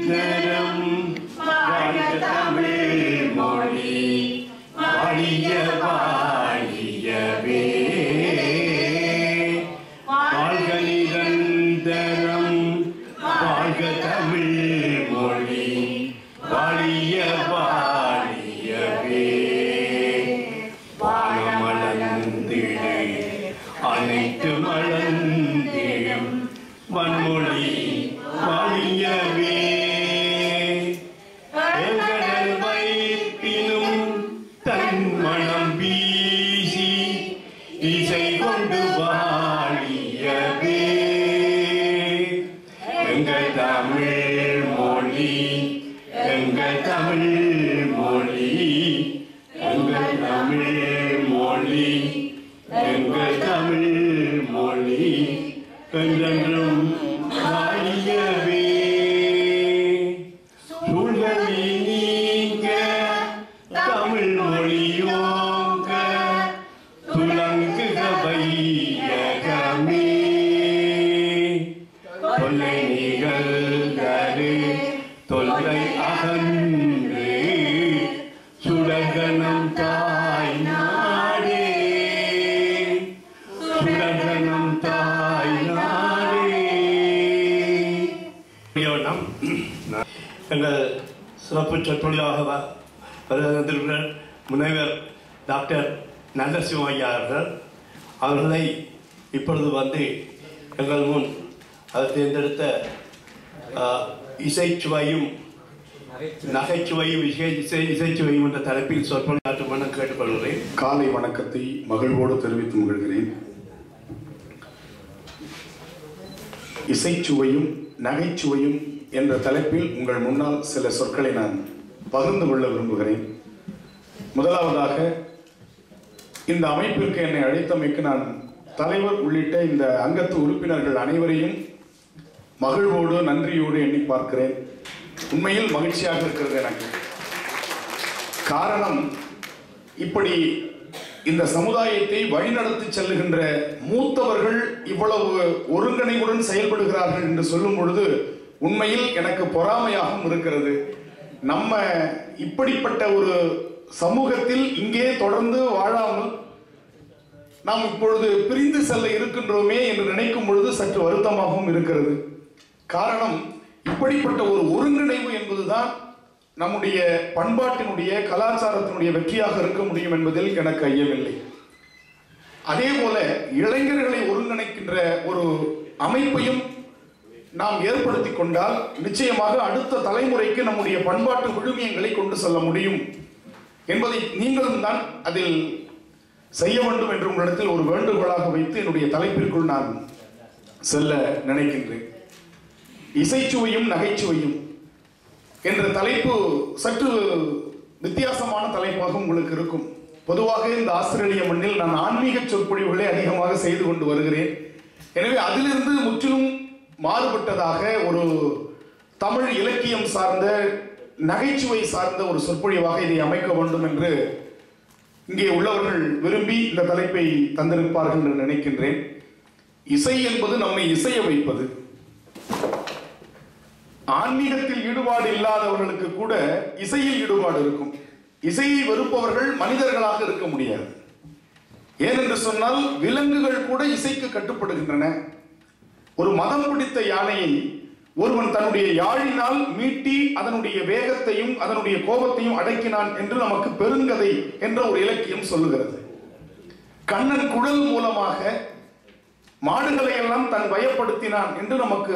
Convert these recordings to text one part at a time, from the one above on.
நிரந்தரம் வாழ்க தமிழ் மொழி வாழிய வாழியவே வாழ்க நிரந்தரம் வாழ்க தமிழ் மொழி வாழிய வாழியவே வானமளந்திடு அனைத்து மலர்ந்திடும் வன்மொழி வாழியவே கடல் வைப்பினும் தன் மனம் வீசி இசை கொண்டு வாழியவே எங்கள் தமிழ் மொழி எங்கள் தமிழ் மொழி எங்கள் தமிழ் மொழி எங்கள் தமிழ் மொழி என்றென்றும் வாழியவே சூழலி நீங்க தமிழ் மொழியோங்க துலங்குக வையகமே தொல்லை நிகழ்கரு தொல்லை அகன்று சுடகனம் தாய் நாடே சுடகனம் தாய் நாடே வண்ணம் எங்கள் சிறப்பு சொற்பொழிவாக வ- வருகின்ற முனைவர் டாக்டர் நல்லசிவம் ஐயா அவர்கள் அவர்களை இப்பொழுது வந்து எங்கள் முன் அவர் தேர்ந்தெடுத்த ஆ, இசைச்சுவையும் நகைச்சுவையும் இசை இசை இசைச்சுவையும் என்ற தலைப்பில் சொற்பொழிவாற்றுமான கேட்டுக்கொள்கிறேன் காலை வணக்கத்தை மகிழ்வோடு தெரிவித்து மகிழ்கிறேன் இசைச்சுவையும் நகைச்சுவையும் என்ற தலைப்பில் உங்கள் முன்னால் சில சொற்களை நான் பகிர்ந்து கொள்ள விரும்புகிறேன் முதலாவதாக இந்த அமைப்பிற்கு என்னை அழைத்தமைக்கு நான் தலைவர் உள்ளிட்ட இந்த அங்கத்து உறுப்பினர்கள் அனைவரையும் மகிழ்வோடு நன்றியோடு எண்ணி பார்க்கிறேன் உண்மையில் மகிழ்ச்சியாக இருக்கிறது எனக்கு காரணம் இப்படி இந்த சமுதாயத்தை வழிநடத்தி செல்லுகின்ற மூத்தவர்கள் இவ்வளவு ஒருங்கிணைவுடன் செயல்படுகிறார்கள் என்று சொல்லும் பொழுது உண்மையில் எனக்கு பொறாமையாகவும் இருக்கிறது நம்ம இப்படிப்பட்ட ஒரு சமூகத்தில் இங்கே தொடர்ந்து வாழாமல் நாம் இப்பொழுது பிரிந்து செல்ல இருக்கின்றோமே என்று நினைக்கும் பொழுது சற்று வருத்தமாகவும் இருக்கிறது காரணம் இப்படிப்பட்ட ஒரு ஒருங்கிணைவு என்பதுதான் நம்முடைய பண்பாட்டினுடைய கலாச்சாரத்தினுடைய வெற்றியாக இருக்க முடியும் என்பதில் எனக்கு ஐயமில்லை அதே போல இளைஞர்களை ஒருங்கிணைக்கின்ற ஒரு அமைப்பையும் நாம் ஏற்படுத்தி கொண்டால் நிச்சயமாக அடுத்த தலைமுறைக்கு நம்முடைய பண்பாட்டு விழுமியங்களை கொண்டு செல்ல முடியும் என்பதை நீங்களும் தான் அதில் செய்ய வேண்டும் என்று உங்களிடத்தில் ஒரு வேண்டுகோளாக வைத்து என்னுடைய தலைப்பிற்குள் நான் செல்ல நினைக்கின்றேன் இசைச்சுவையும் நகைச்சுவையும் என்ற தலைப்பு சற்று வித்தியாசமான தலைப்பாக உங்களுக்கு இருக்கும் பொதுவாக இந்த ஆஸ்திரேலிய மண்ணில் நான் ஆன்மீக சொற்பொழிவுகளை அதிகமாக செய்து கொண்டு வருகிறேன் எனவே அதிலிருந்து முற்றிலும் மாறுபட்டதாக ஒரு தமிழ் இலக்கியம் சார்ந்த நகைச்சுவை சார்ந்த ஒரு சொற்பொழிவாக இதை அமைக்க வேண்டும் என்று இங்கே உள்ளவர்கள் விரும்பி இந்த தலைப்பை தந்திருப்பார்கள் என்று நினைக்கின்றேன் இசை என்பது நம்மை இசைய வைப்பது ஆன்மீகத்தில் ஈடுபாடு இல்லாதவர்களுக்கு கூட இசையில் ஈடுபாடு இருக்கும் இசையை வெறுப்பவர்கள் மனிதர்களாக இருக்க முடியாது ஏனென்று சொன்னால் விலங்குகள் கூட இசைக்கு கட்டுப்படுகின்றன ஒரு மதம் பிடித்த யானையை ஒருவன் தன்னுடைய யாழினால் மீட்டி அதனுடைய வேகத்தையும் அதனுடைய கோபத்தையும் அடக்கினான் என்று நமக்கு பெருங்கதை என்ற ஒரு இலக்கியம் சொல்லுகிறது கண்ணன் குழல் மூலமாக மாடுகளை எல்லாம் தன் வயப்படுத்தினான் என்று நமக்கு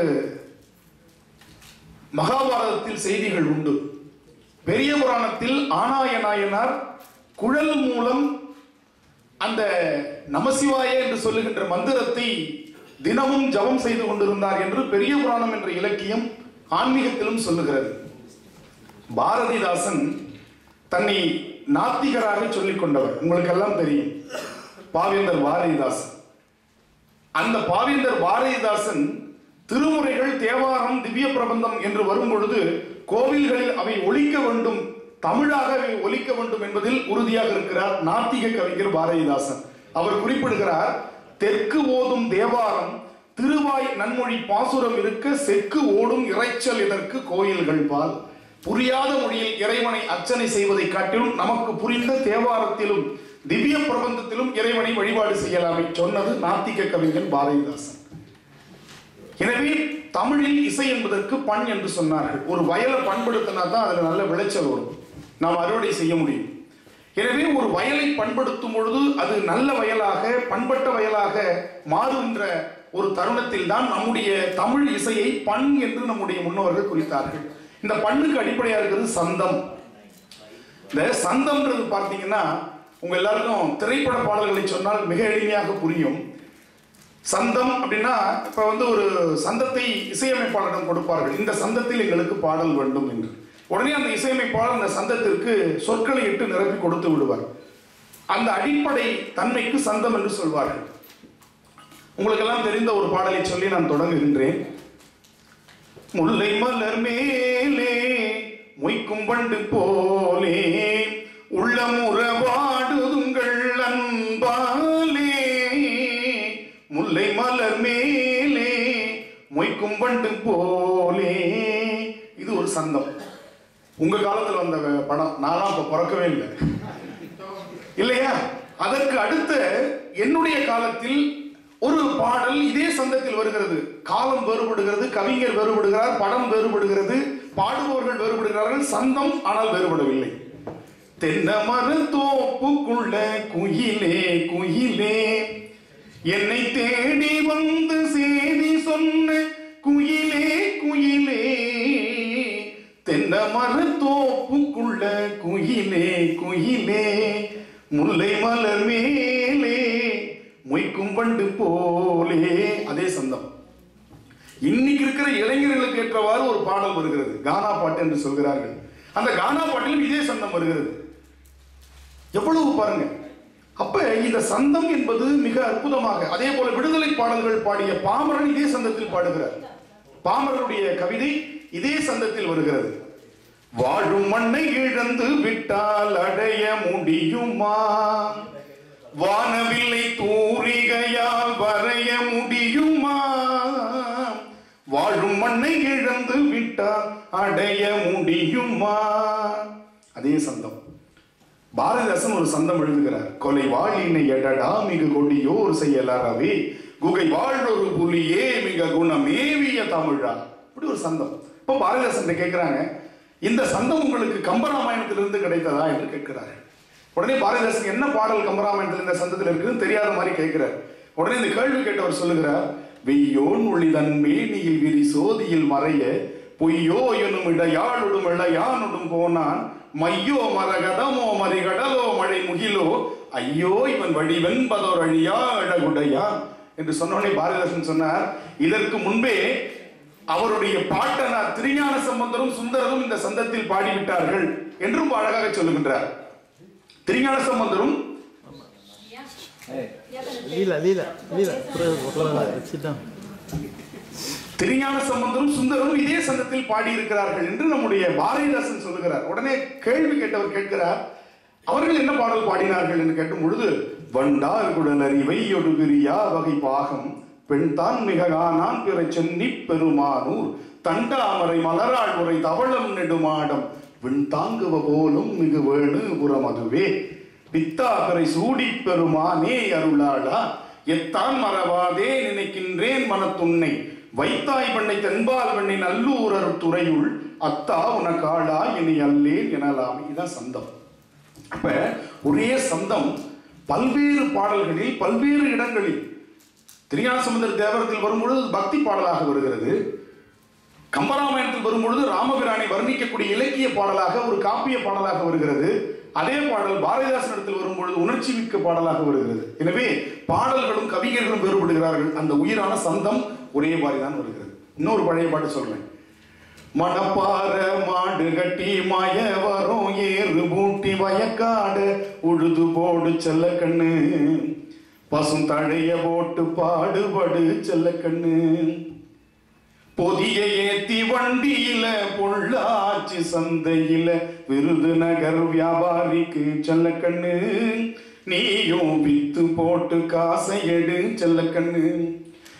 மகாபாரதத்தில் செய்திகள் உண்டு பெரிய புராணத்தில் ஆனாய நாயனார் குழல் மூலம் அந்த நமசிவாய என்று சொல்லுகின்ற மந்திரத்தை தினமும் ஜபம் செய்து கொண்டிருந்தார் என்று பெரிய புராணம் என்ற இலக்கியம் ஆன்மீகத்திலும் சொல்லுகிறது பாரதிதாசன் தன்னை நாத்திகராக சொல்லிக் கொண்டவர் உங்களுக்கெல்லாம் தெரியும் பாவேந்தர் பாரதிதாசன் அந்த பாவேந்தர் பாரதிதாசன் திருமுறைகள் தேவாரம் திவ்ய பிரபந்தம் என்று வரும் பொழுது கோவில்களில் அவை ஒலிக்க வேண்டும் தமிழாக அவை ஒலிக்க வேண்டும் என்பதில் உறுதியாக இருக்கிறார் நாத்திக கவிஞர் பாரதிதாசன் அவர் குறிப்பிடுகிறார் தெற்கு ஓதும் தேவாரம் திருவாய் நன்மொழி பாசுரம் இருக்க செக்கு ஓடும் இறைச்சல் இதற்கு கோயில்கள் பால் புரியாத மொழியில் இறைவனை அர்ச்சனை செய்வதை காட்டிலும் நமக்கு புரிந்த தேவாரத்திலும் திவ்ய பிரபந்தத்திலும் இறைவனை வழிபாடு செய்யலாமே சொன்னது நாத்திக கவிஞன் பாரதிதாசன் எனவே தமிழில் இசை என்பதற்கு பண் என்று சொன்னார்கள் ஒரு வயலை பண்படுத்தினா தான் அதுல நல்ல விளைச்சல் வரும் நாம் அறுவடை செய்ய முடியும் எனவே ஒரு வயலை பண்படுத்தும் பொழுது அது நல்ல வயலாக பண்பட்ட வயலாக மாறுகின்ற ஒரு தருணத்தில் தான் நம்முடைய தமிழ் இசையை பண் என்று நம்முடைய முன்னோர்கள் குறித்தார்கள் இந்த பண்ணுக்கு அடிப்படையா இருக்கிறது சந்தம் இந்த சந்தம்ன்றது பார்த்தீங்கன்னா உங்க எல்லாருக்கும் திரைப்பட பாடல்களை சொன்னால் மிக எளிமையாக புரியும் சந்தம் அப்படின்னா இப்ப வந்து ஒரு சந்தத்தை இசையமைப்பாளரிடம் கொடுப்பார்கள் இந்த சந்தத்தில் எங்களுக்கு பாடல் வேண்டும் என்று உடனே அந்த இசையமைப்பாளர் அந்த சந்தத்திற்கு சொற்களை இட்டு நிரப்பி கொடுத்து விடுவார் அந்த அடிப்படை தன்மைக்கு சந்தம் என்று சொல்வார்கள் உங்களுக்கெல்லாம் தெரிந்த ஒரு பாடலை சொல்லி நான் தொடங்குகின்றேன் முல்லை மலர் மேலே மொய்க்கும் பண்டு போலே உள்ளமுறவாடுதுங்கள் அன்பாலே முல்லை மலர் மேலே மொய்க்கும் பண்டு போலே இது ஒரு சந்தம் உங்க காலத்துல வந்த படம் நான்லாம் அப்ப பிறக்கவே இல்லை இல்லையா அதற்கு அடுத்த என்னுடைய காலத்தில் ஒரு பாடல் இதே சந்தத்தில் வருகிறது காலம் வேறுபடுகிறது கவிஞர் வேறுபடுகிறார் படம் வேறுபடுகிறது பாடுபவர்கள் வேறுபடுகிறார்கள் சந்தம் ஆனால் வேறுபடவில்லை தென்னமர தோப்புக்குள்ள குயிலே குயிலே என்னை தேடி வந்து செய்தி சொன்ன குயிலே குயிலே தென்னமர தோப்புக்குள்ள குயிலே குயிலே முல்லை மலர் மேலே மொய்க்கும் வண்டு போலே அதே சந்தம் இன்னைக்கு இருக்கிற இளைஞர்களுக்கு ஏற்றவாறு ஒரு பாடல் வருகிறது கானா பாட்டு என்று சொல்கிறார்கள் அந்த கானா பாட்டிலும் இதே சந்தம் வருகிறது எவ்வளவு பாருங்க அப்ப இந்த சந்தம் என்பது மிக அற்புதமாக அதே போல விடுதலை பாடல்கள் பாடிய பாமரன் இதே சந்தத்தில் பாடுகிறார் பாமரனுடைய கவிதை இதே சந்தத்தில் வருகிறது வாழும் மண்ணை இழந்து விட்டால் அடைய முடியுமா வானவில்லை தூரிகையால் வரைய முடியுமா வாழும் மண்ணை இழந்து விட்டால் அடைய முடியுமா அதே சந்தம் பாரதிதாசன் ஒரு சந்தம் எழுதுகிறார் கொலை வாழினை எடடா மிகு கொடியோர் செயலறவே குகை வாழ்றொரு புலியே மிக குணமேவிய தமிழா இப்படி ஒரு சந்தம் இப்போ பாரதிதாசன் கேட்கிறாங்க இந்த சந்தம் உங்களுக்கு கம்பராமாயணத்திலிருந்து கிடைத்ததா என்று கேட்கிறார்கள் உடனே பாரதிதாசன் என்ன பாடல் கம்பராமாயணத்தில் இந்த சந்தத்தில் இருக்குன்னு தெரியாத மாதிரி கேட்கிறார் உடனே இந்த கேள்வி கேட்டவர் சொல்லுகிறார் வெய்யோன் ஒளிதன் மேனியில் விரி சோதியில் மறைய பொய்யோ எனும் இடையாளுடும் இளையானுடும் போனான் மையோ மரகதமோ மறிகடலோ மழை முகிலோ ஐயோ இவன் வடிவென்பதோர் அழியா அழகுடையா என்று சொன்னோடனே பாரதிதாசன் சொன்னார் இதற்கு முன்பே அவருடைய பாட்டனார் திருஞான சம்பந்தரும் சுந்தரரும் இந்த சந்தத்தில் பாடிவிட்டார்கள் என்றும் அழகாக சொல்லுகின்றார் திருஞான சம்பந்தரும் Lila, Lila, Lila, prueba por la sit down. திருஞான சம்பந்தரும் சுந்தரரும் இதே சந்தத்தில் பாடியிருக்கிறார்கள் என்று நம்முடைய பாரதிதாசன் சொல்லுகிறார் உடனே கேள்வி கேட்டவர் கேட்கிறார் அவர்கள் என்ன பாடல் பாடினார்கள் என்று கேட்டும் பொழுது வண்டார் குடலரி வையொடு பிரியா வகை பாகம் பெண் தான் மிக காணான் பிற சென்னி பெருமானூர் தண்டாமரை மலராள் உரை தவளம் நெடுமாடம் விண் தாங்குவ போலும் மிகு வேணு புறம் அதுவே பித்தாகரை சூடி பெருமானே அருளாளா எத்தான் மறவாதே நினைக்கின்றேன் மனத்துன்னை வைத்தாய் பண்ணை தென்பால் பண்ணை நல்லூரர் துறையுள் அத்தா உனக்காளா இனி அல்லேன் எனலாம் இதுதான் சந்தம் அப்ப ஒரே சந்தம் பல்வேறு பாடல்களில் பல்வேறு இடங்களில் திருஞானசமுந்தர் தேவரத்தில் வரும்பொழுது பக்தி பாடலாக வருகிறது கம்பராமாயணத்தில் வரும்பொழுது ராமபிரானை வர்ணிக்கக்கூடிய இலக்கிய பாடலாக ஒரு காப்பிய பாடலாக வருகிறது அதே பாடல் பாரதிதாசனிடத்தில் வரும்பொழுது உணர்ச்சி மிக்க பாடலாக வருகிறது எனவே பாடல்களும் கவிஞர்களும் வேறுபடுகிறார்கள் அந்த உயிரான சந்தம் ஒரே மாதிரி தான் வருகிறது இன்னொரு பழைய பாட்டு சொல்றேன் மணப்பாற மாடு கட்டி மய வரும் ஏறு பூட்டி வயக்காடு உழுது போடு செல்ல கண்ணு பசும் தழைய போட்டு பாடுபடு செல்ல கண்ணு பொதிய ஏத்தி வண்டியில பொள்ளாச்சி சந்தையில விருதுநகர் வியாபாரிக்கு செல்ல கண்ணு நீயும் வித்து போட்டு காசை எடு செல்ல கண்ணு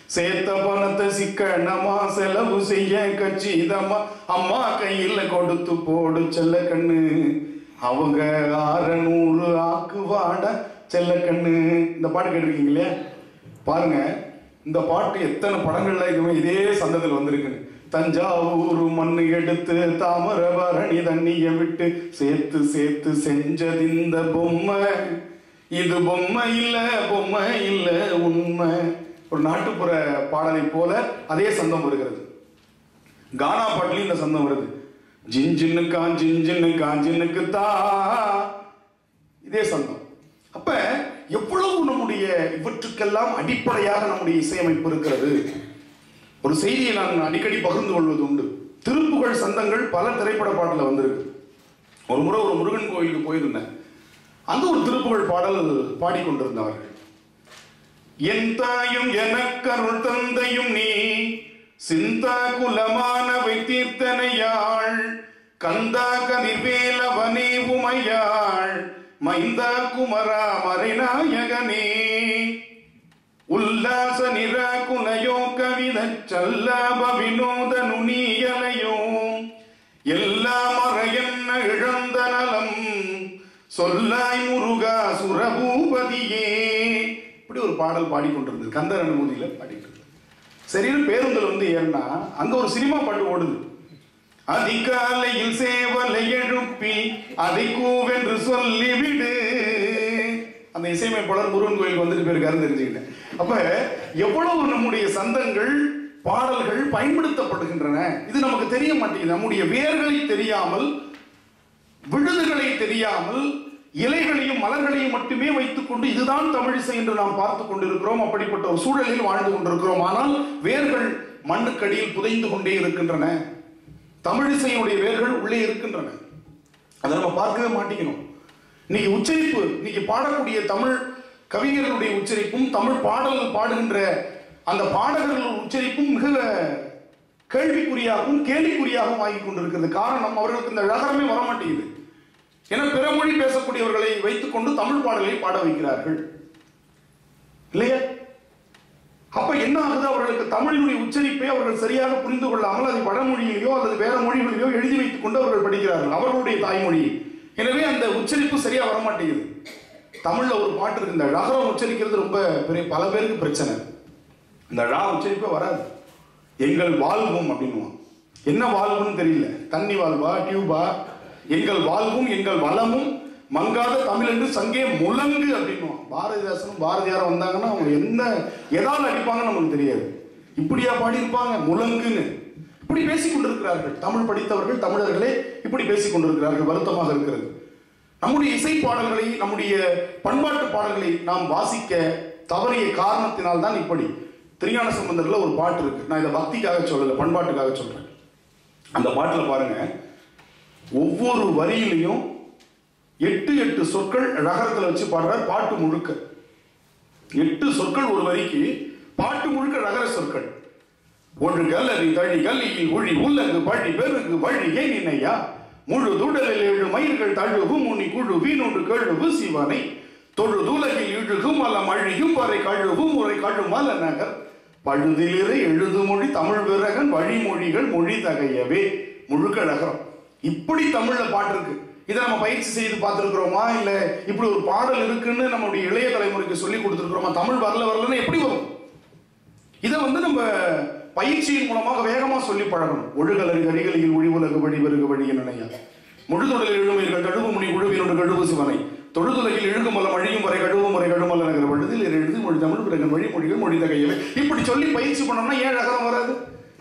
சேர்த்த பணத்தை சிக்கனமா செலவு செய்ய கச்சிதமா அம்மா கையில கொடுத்து போடு செல்ல கண்ணு அவங்க அறநூறு ஆக்குவாட செல்ல கண்ணு இந்த பாட்டு கேட்டிருக்கீங்க இல்லையா பாருங்க இந்த பாட்டு எத்தனை படங்கள்ல இதுவே இதே சந்தத்தில் வந்திருக்குன்னு தஞ்சாவூர் மண்ணு எடுத்து தாமிரபரணி தண்ணிய விட்டு சேர்த்து சேர்த்து செஞ்சது இந்த பொம்மை இது பொம்மை இல்ல பொம்மை இல்ல உண்மை ஒரு நாட்டுப்புற பாடலை போல அதே சந்தம் வருகிறது கானா பாட்டுலயும் இந்த சந்தம் வருது ஜிஞ்சின்னு காஞ்சின்னு காஞ்சின்னுக்கு தா இதே சந்தம் அப்ப எவ்வளவு நம்முடைய இவற்றுக்கெல்லாம் அடிப்படையாக நம்முடைய இசையமைப்பு இருக்கிறது ஒரு செய்தியை நான் அடிக்கடி பகிர்ந்து கொள்வது உண்டு திருப்புகழ் சந்தங்கள் பல திரைப்பட பாட்டுல வந்திருக்கு ஒரு முறை ஒரு முருகன் கோயிலுக்கு போயிருந்தேன் அங்க ஒரு திருப்புகழ் பாடல் பாடிக்கொண்டிருந்தவர்கள் என் தாயும் எனக்கருள் தந்தையும் நீ சிந்தா குலமானவை தீர்த்தனையாள் கந்தா கதிர்வேலவனே உமையாள் மைந்தா குமரா மறைநாயகனே உல்லாச நிற குலையோ கவித சல்லாப வினோத நுனியலையோ எல்லா மறையன்ன இழந்த நலம் சொல்லாய் முருகா சுரபூபதியே இப்படி ஒரு பாடல் பாடிக்கொண்டிருந்தது கந்தர் அனுமதியில பாடிட்டு இருந்தது சரின்னு பேருந்தில் வந்து ஏறினா அங்க ஒரு சினிமா பாட்டு ஓடுது அதிகாலையில் சேவலை எழுப்பி அதை கூவென்று சொல்லிவிடு அந்த இசையமைப்பாளர் முருகன் கோயிலுக்கு வந்துட்டு போயிருக்காருன்னு தெரிஞ்சுக்கிட்டேன் அப்ப எவ்வளவு நம்முடைய சந்தங்கள் பாடல்கள் பயன்படுத்தப்படுகின்றன இது நமக்கு தெரிய மாட்டேங்குது நம்முடைய வேர்களை தெரியாமல் விழுதுகளை தெரியாமல் இலைகளையும் மலர்களையும் மட்டுமே வைத்துக்கொண்டு இதுதான் தமிழிசை என்று நாம் பார்த்து கொண்டிருக்கிறோம் அப்படிப்பட்ட ஒரு சூழலில் வாழ்ந்து கொண்டிருக்கிறோம் ஆனால் வேர்கள் மண்ணுக்கடியில் புதைந்து கொண்டே இருக்கின்றன தமிழிசையினுடைய வேர்கள் உள்ளே இருக்கின்றன அதை நம்ம பார்க்கவே மாட்டேங்கணும் இன்னைக்கு உச்சரிப்பு இன்னைக்கு பாடக்கூடிய தமிழ் கவிஞர்களுடைய உச்சரிப்பும் தமிழ் பாடல்கள் பாடுகின்ற அந்த பாடகர்கள் உச்சரிப்பும் மிக கேள்விக்குறியாகவும் கேள்விக்குறியாகவும் ஆகி கொண்டிருக்கிறது காரணம் அவர்களுக்கு இந்த ழகரமே வர மாட்டேங்குது ஏன்னா பிற மொழி பேசக்கூடியவர்களை வைத்துக்கொண்டு தமிழ் பாடலை பாட வைக்கிறார்கள் இல்லையா அப்ப என்ன ஆகுது அவர்களுக்கு தமிழினுடைய உச்சரிப்பை அவர்கள் சரியாக புரிந்து கொள்ளாமல் அதை வடமொழியிலேயோ அல்லது வேற மொழிகளிலேயோ எழுதி வைத்துக் கொண்டு அவர்கள் படிக்கிறார்கள் அவர்களுடைய தாய்மொழி எனவே அந்த உச்சரிப்பு சரியா வர மாட்டேங்குது தமிழ்ல ஒரு பாட்டு இருக்கு இந்த ழகரம் உச்சரிக்கிறது ரொம்ப பெரிய பல பேருக்கு பிரச்சனை இந்த ழா உச்சரிப்பே வராது எங்கள் வாழ்வும் அப்படின்னுவான் என்ன வாழ்வுன்னு தெரியல தண்ணி வாழ்வா டியூபா எங்கள் வாழ்வும் எங்கள் வளமும் மங்காத தமிழ் என்று சங்கே முழங்கு அப்படின்னுவான் பாரதிதாசனும் பாரதியாரும் வந்தாங்கன்னா அவங்க என்ன எதால் அடிப்பாங்கன்னு நமக்கு தெரியாது இப்படியா பாடியிருப்பாங்க முழங்குன்னு இப்படி பேசிக் கொண்டிருக்கிறார்கள் தமிழ் படித்தவர்கள் தமிழர்களே இப்படி பேசிக் கொண்டிருக்கிறார்கள் வருத்தமாக இருக்கிறது நம்முடைய இசை பாடல்களை நம்முடைய பண்பாட்டு பாடல்களை நாம் வாசிக்க தவறிய காரணத்தினால் தான் இப்படி திருஞான சம்பந்தர்ல ஒரு பாட்டு இருக்கு நான் இதை பக்திக்காக சொல்லல பண்பாட்டுக்காக சொல்றேன் அந்த பாட்டுல பாருங்க ஒவ்வொரு வரியிலையும் எட்டு எட்டு சொற்கள் ரகரத்துல வச்சு பாடுறார் பாட்டு முழுக்க எட்டு சொற்கள் ஒரு வரிக்கு பாட்டு முழுக்க ரகர சொற்கள் ஒன்று கல்லறி தழி கல்லியில் ஒழி உள்ளங்கு பழி பெருகு வழி ஏன் நினையா முழு துடலில் ஏழு மயிர்கள் தழுவு முனி குழு வீணொன்று கழுவு சிவனை தொழுதுலகில் இழுகு மலம் அழியும் வரை கழுவு முறை கழுமல நகர் பழுதிலிரு எழுது மொழி தமிழ் விரகன் வழிமொழிகள் மொழி தகையவே முழுக்க நகரம் இப்படி தமிழ்ல பாட்டு இருக்கு இதை நம்ம பயிற்சி செய்து பார்த்துருக்கிறோமா இல்ல இப்படி ஒரு பாடல் இருக்குன்னு நம்மளுடைய இளைய தலைமுறைக்கு சொல்லி கொடுத்துருக்கிறோமா தமிழ் வரல வரலன்னு எப்படி வரும் இதை வந்து நம்ம பயிற்சியின் மூலமாக வேகமா சொல்லி பழகணும் ஒழுகலறி அடிகளில் ஒழி உலகு வழி வருக வழி நினையா முழுதொடலில் எழுமையர்கள் கழுவு முனி குழுவினோடு கழுவு சிவனை தொழுதுலகில் இழுகுமல்லம் அழியும் வரை கழுவு முறை கழுமல்ல நகர வழுதில் எழுதி மொழி தமிழ் பிறகு மொழி மொழிகள் மொழி தகையவை இப்படி சொல்லி பயிற்சி பண்ணோம்னா ஏன் அகரம் வராது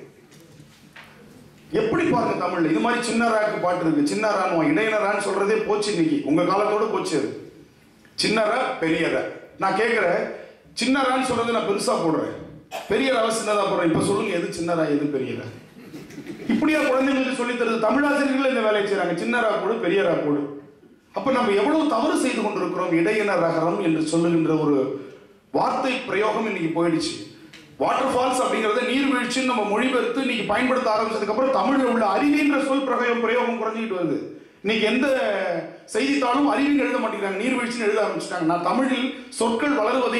எப்படி பாருங்க தமிழ்ல இது மாதிரி சின்னராக்கு பாட்டு இருக்கு சின்னரான்னு இடையினரான்னு சொல்றதே போச்சு இன்னைக்கு உங்க காலத்தோட போச்சு அது சின்னரா பெரியரா நான் கேட்கிறேன் சின்னரான்னு சொல்றது நான் பெருசா போடுறேன் பெரியரா சின்னதா போடுறேன் இப்ப சொல்லுங்க எது சின்னரா எது பெரியரா இப்படியா குழந்தைங்களுக்கு சொல்லி தருது தமிழாசிரியர்கள் இந்த வேலையை செய்றாங்க சின்னரா போடு பெரியரா போடு அப்ப நம்ம எவ்வளவு தவறு செய்து கொண்டிருக்கிறோம் இடையின ரகரம் என்று சொல்லுகின்ற ஒரு வார்த்தை பிரயோகம் இன்னைக்கு போயிடுச்சு வாட்டர் ஃபால்ஸ் அப்படிங்கறத நீர்வீழ்ச்சின்னு நம்ம மொழிபெயர்த்து இன்னைக்கு பயன்படுத்த ஆரம்பிச்சதுக்கு அப்புறம் தமிழ்ல உள்ள அறிவின்ற சொல் பிரயோகம் பிரயோகம் குறைஞ்சிட்டு வருது இன்னைக்கு எந்த செய்தித்தாளும் அறிவின்னு எழுத மாட்டேங்கிறாங்க நீர்வீழ்ச்சின்னு எழுத ஆரம்பிச்சிட்டாங்க நான் தமிழில் சொற்கள் வளருவதை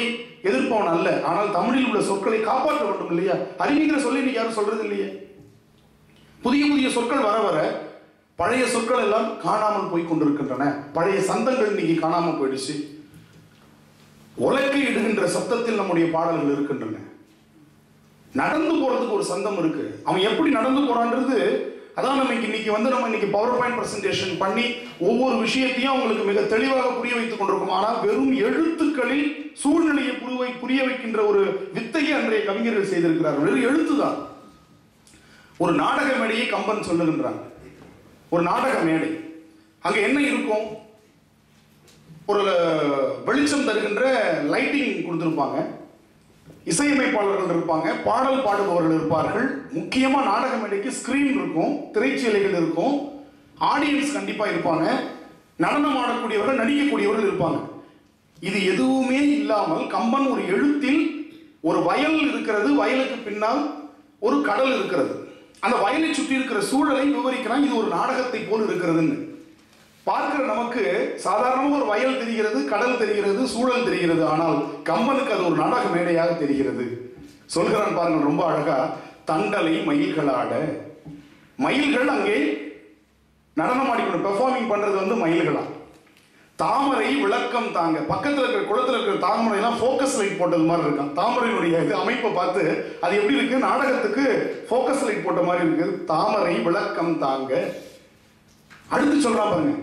எதிர்ப்பவன் அல்ல ஆனால் தமிழில் உள்ள சொற்களை காப்பாற்ற வேண்டும் இல்லையா அறிவிங்கிற சொல்லி இன்னைக்கு யாரும் சொல்றது இல்லையே புதிய புதிய சொற்கள் வர வர பழைய சொற்கள் எல்லாம் காணாமல் போய் கொண்டிருக்கின்றன பழைய சந்தங்கள் இன்னைக்கு காணாமல் போயிடுச்சு உலக்கை இடுகின்ற சத்தத்தில் நம்முடைய பாடல்கள் இருக்கின்றன நடந்து போறதுக்கு ஒரு சந்தம் இருக்கு அவன் எப்படி நடந்து போறான்றது அதான் நமக்கு இன்னைக்கு வந்து நம்ம இன்னைக்கு பவர் பாயிண்ட் பிரசன்டேஷன் பண்ணி ஒவ்வொரு விஷயத்தையும் அவங்களுக்கு மிக தெளிவாக புரிய வைத்துக் கொண்டிருக்கும் ஆனால் வெறும் எழுத்துக்களில் சூழ்நிலையை புரிய புரிய வைக்கின்ற ஒரு வித்தையை அன்றைய கவிஞர்கள் செய்திருக்கிறார்கள் வெறும் எழுத்துதான் ஒரு நாடக மேடையை கம்பன் சொல்லுகின்றான் ஒரு நாடக மேடை அங்க என்ன இருக்கும் ஒரு வெளிச்சம் தருகின்ற லைட்டிங் கொடுத்திருப்பாங்க இசையமைப்பாளர்கள் இருப்பாங்க பாடல் பாடுபவர்கள் இருப்பார்கள் முக்கியமா நாடக மேடைக்கு ஸ்கிரீன் இருக்கும் திரைச்சீலைகள் இருக்கும் ஆடியன்ஸ் கண்டிப்பா இருப்பாங்க நடனம் ஆடக்கூடியவர்கள் நடிக்கக்கூடியவர்கள் இருப்பாங்க இது எதுவுமே இல்லாமல் கம்பன் ஒரு எழுத்தில் ஒரு வயல் இருக்கிறது வயலுக்கு பின்னால் ஒரு கடல் இருக்கிறது அந்த வயலை சுற்றி இருக்கிற சூழலை விவரிக்கிறான் இது ஒரு நாடகத்தை போல் இருக்கிறதுன்னு பார்க்கிற நமக்கு சாதாரணமாக ஒரு வயல் தெரிகிறது கடல் தெரிகிறது சூழல் தெரிகிறது ஆனால் கம்பனுக்கு அது ஒரு நாடக மேடையாக தெரிகிறது சொல்கிறான் பாருங்க ரொம்ப அழகா தண்டலை மயில்களாட மயில்கள் அங்கே நடனம் ஆடிக்கணும் பெர்ஃபார்மிங் பண்றது வந்து மயில்களா தாமரை விளக்கம் தாங்க பக்கத்துல இருக்கிற குளத்துல இருக்கிற தாமரை எல்லாம் ஃபோக்கஸ் லைட் போட்டது மாதிரி இருக்கான் தாமரையினுடைய இது அமைப்பை பார்த்து அது எப்படி இருக்கு நாடகத்துக்கு ஃபோக்கஸ் லைட் போட்ட மாதிரி இருக்கு தாமரை விளக்கம் தாங்க அடுத்து சொல்றான் பாருங்க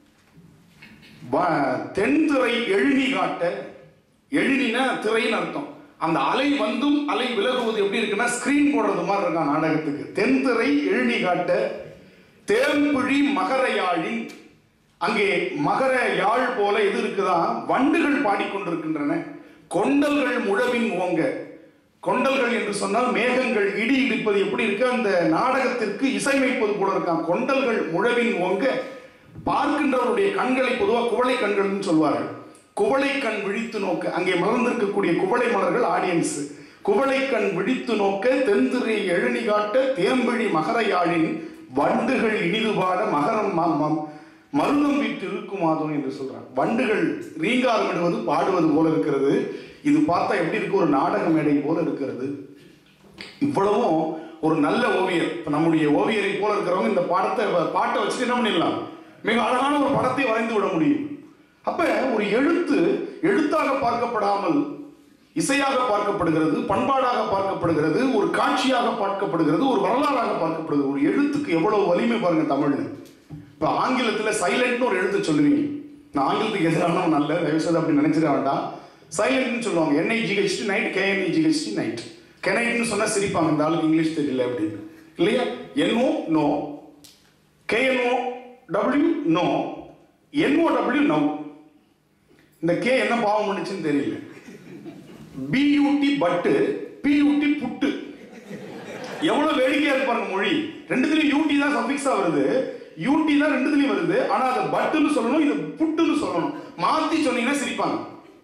வ- தென்திரை எழுநி காட்ட எழுநினா திரைன்னு அர்த்தம் அந்த அலை வந்தும் அலை விலகுவது எப்படி இருக்குன்னா ஸ்கிரீன் போடுறது மாதிரி இருக்கான் நாடகத்துக்கு தென்திரை எழுநி காட்ட தேம்பிழி மகர யாழின் அங்கே மகர யாழ் போல எது இருக்குதான் வண்டுகள் பாடிக்கொண்டிருக்கின்றன கொண்டல்கள் முழவின் ஓங்க கொண்டல்கள் என்று சொன்னால் மேகங்கள் இடி இடிப்பது எப்படி இருக்கு அந்த நாடகத்திற்கு இசையமைப்பது போல இருக்கான் கொண்டல்கள் முழவின் ஓங்க பார்க்கின்றவருடைய கண்களை பொதுவாக குவளை கண்கள்னு சொல்வார்கள் குவளை கண் விழித்து நோக்க அங்கே மலர்ந்திருக்கக்கூடிய குவளை மலர்கள் ஆடியன்ஸ் குவளை கண் விழித்து நோக்க தென்திரை எழுநி காட்ட தேம்பிழி மகர யாழின் வண்டுகள் இனிது பாட மகரம் ம- ம- மருதம் வீட்டு இருக்குமாதோ என்று சொல்றாங்க வண்டுகள் ரீங்காரம் இடுவது பாடுவது போல இருக்கிறது இது பார்த்தா எப்படி இருக்கு ஒரு நாடக மேடை போல இருக்கிறது இவ்வளவும் ஒரு நல்ல ஓவியர் இப்ப நம்முடைய ஓவியரை போல இருக்கிறவங்க இந்த பாடத்தை பாட்டை வச்சுட்டு என்ன பண்ணிடலாம் மிக அழகான ஒரு படத்தை வரைந்து விட முடியும் அப்ப ஒரு எழுத்து எழுத்தாக பார்க்கப்படாமல் இசையாக பார்க்கப்படுகிறது பண்பாடாக பார்க்கப்படுகிறது ஒரு காட்சியாக பார்க்கப்படுகிறது ஒரு வரலாறாக பார்க்கப்படுகிறது ஒரு எழுத்துக்கு எவ்வளவு வலிமை பாருங்க தமிழ்ல இப்ப ஆங்கிலத்துல சைலண்ட்னு ஒரு எழுத்து சொல்லுவீங்க நான் ஆங்கிலத்துக்கு எதிரானவன் நல்ல தயவுசெய்து அப்படி நினைச்சிட வேண்டாம் சைலண்ட்னு சொல்லுவாங்க என்ஐஜிஹெச்டி நைட் கேஎன்இஜிஹெச்டி நைட் கெனைட்னு சொன்னா சிரிப்பாங்க இந்த ஆளுக்கு இங்கிலீஷ் தெரியல அப்படின்னு இல்லையா N O no K N O W no N O W no இந்த கே என்ன பாவம் பண்ணுச்சுன்னு தெரியல பியூடி பட்டு பியூடி புட்டு எவ்வளவு வேடிக்கையா இருப்பாங்க மொழி ரெண்டுத்துலயும் யூடி தான் சஃபிக்ஸா வருது யூடி தான் ரெண்டுத்துலயும் வருது ஆனா அதை பட்டுன்னு சொல்லணும் இது புட்டுன்னு சொல்லணும் மாத்தி சொன்னீங்கன்னா சிரிப்பாங்க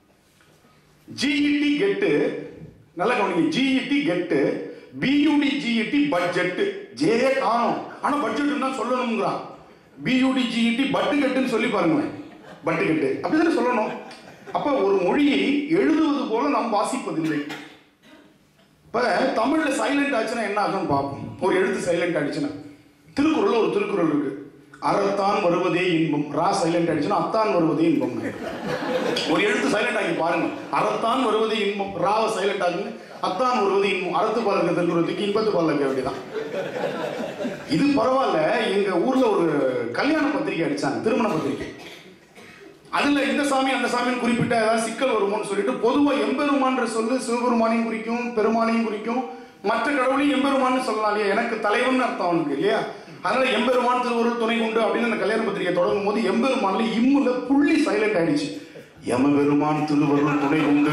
ஜிஇடி கெட்டு நல்லா கவனிங்க ஜிஇடி கெட்டு பியூடி ஜிஇடி பட்ஜெட் ஜே காணும் ஆனா பட்ஜெட் தான் சொல்லணுங்கிறான் பியூடி ஜிஇடி பட்டு கெட்டுன்னு சொல்லி பாருங்களேன் பட்டு கெட்டு அப்படிதானே சொல்லணும் அப்ப ஒரு மொழியை எழுதுவது போல நாம் வாசிப்பதில்லை இப்ப தமிழ்ல சைலண்ட் ஆச்சுன்னா என்ன ஆகும்னு பார்ப்போம் ஒரு எழுத்து சைலண்ட் ஆயிடுச்சுன்னா திருக்குறள்ல ஒரு திருக்குறள் இருக்கு அறத்தான் வருவதே இன்பம் ரா சைலண்ட் ஆயிடுச்சுன்னா அத்தான் வருவதே இன்பம் ஒரு எழுத்து சைலண்ட் ஆகி பாருங்க அறத்தான் வருவதே இன்பம் ராவ சைலண்ட் ஆகுங்க அத்தான் வருவது இன்பம் அறத்து பாருங்க திருக்குறளுக்கு இன்பத்து பாருங்க அப்படிதான் இது பரவாயில்ல எங்க ஊர்ல ஒரு கல்யாண பத்திரிக்கை அடிச்சாங்க திருமண பத்திரிக்கை அதுல இந்த சாமி அந்த சாமின்னு குறிப்பிட்ட ஏதாவது சிக்கல் வருமோன்னு சொல்லிட்டு பொதுவா எம்பெருமான்ற சொல்லு சிவபெருமானையும் குறிக்கும் பெருமானையும் குறிக்கும் மற்ற கடவுளையும் எம்பெருமான்னு சொல்லலாம் இல்லையா எனக்கு தலைவன் அர்த்தம் அவனுக்கு இல்லையா அதனால எம்பெருமான் திருவருள் துணை உண்டு அப்படின்னு அந்த கல்யாண பத்திரிகை தொடங்கும் போது எம்பெருமான்ல இம்முல புள்ளி சைலண்ட் ஆயிடுச்சு எமபெருமான் திருவருள் துணை உண்டு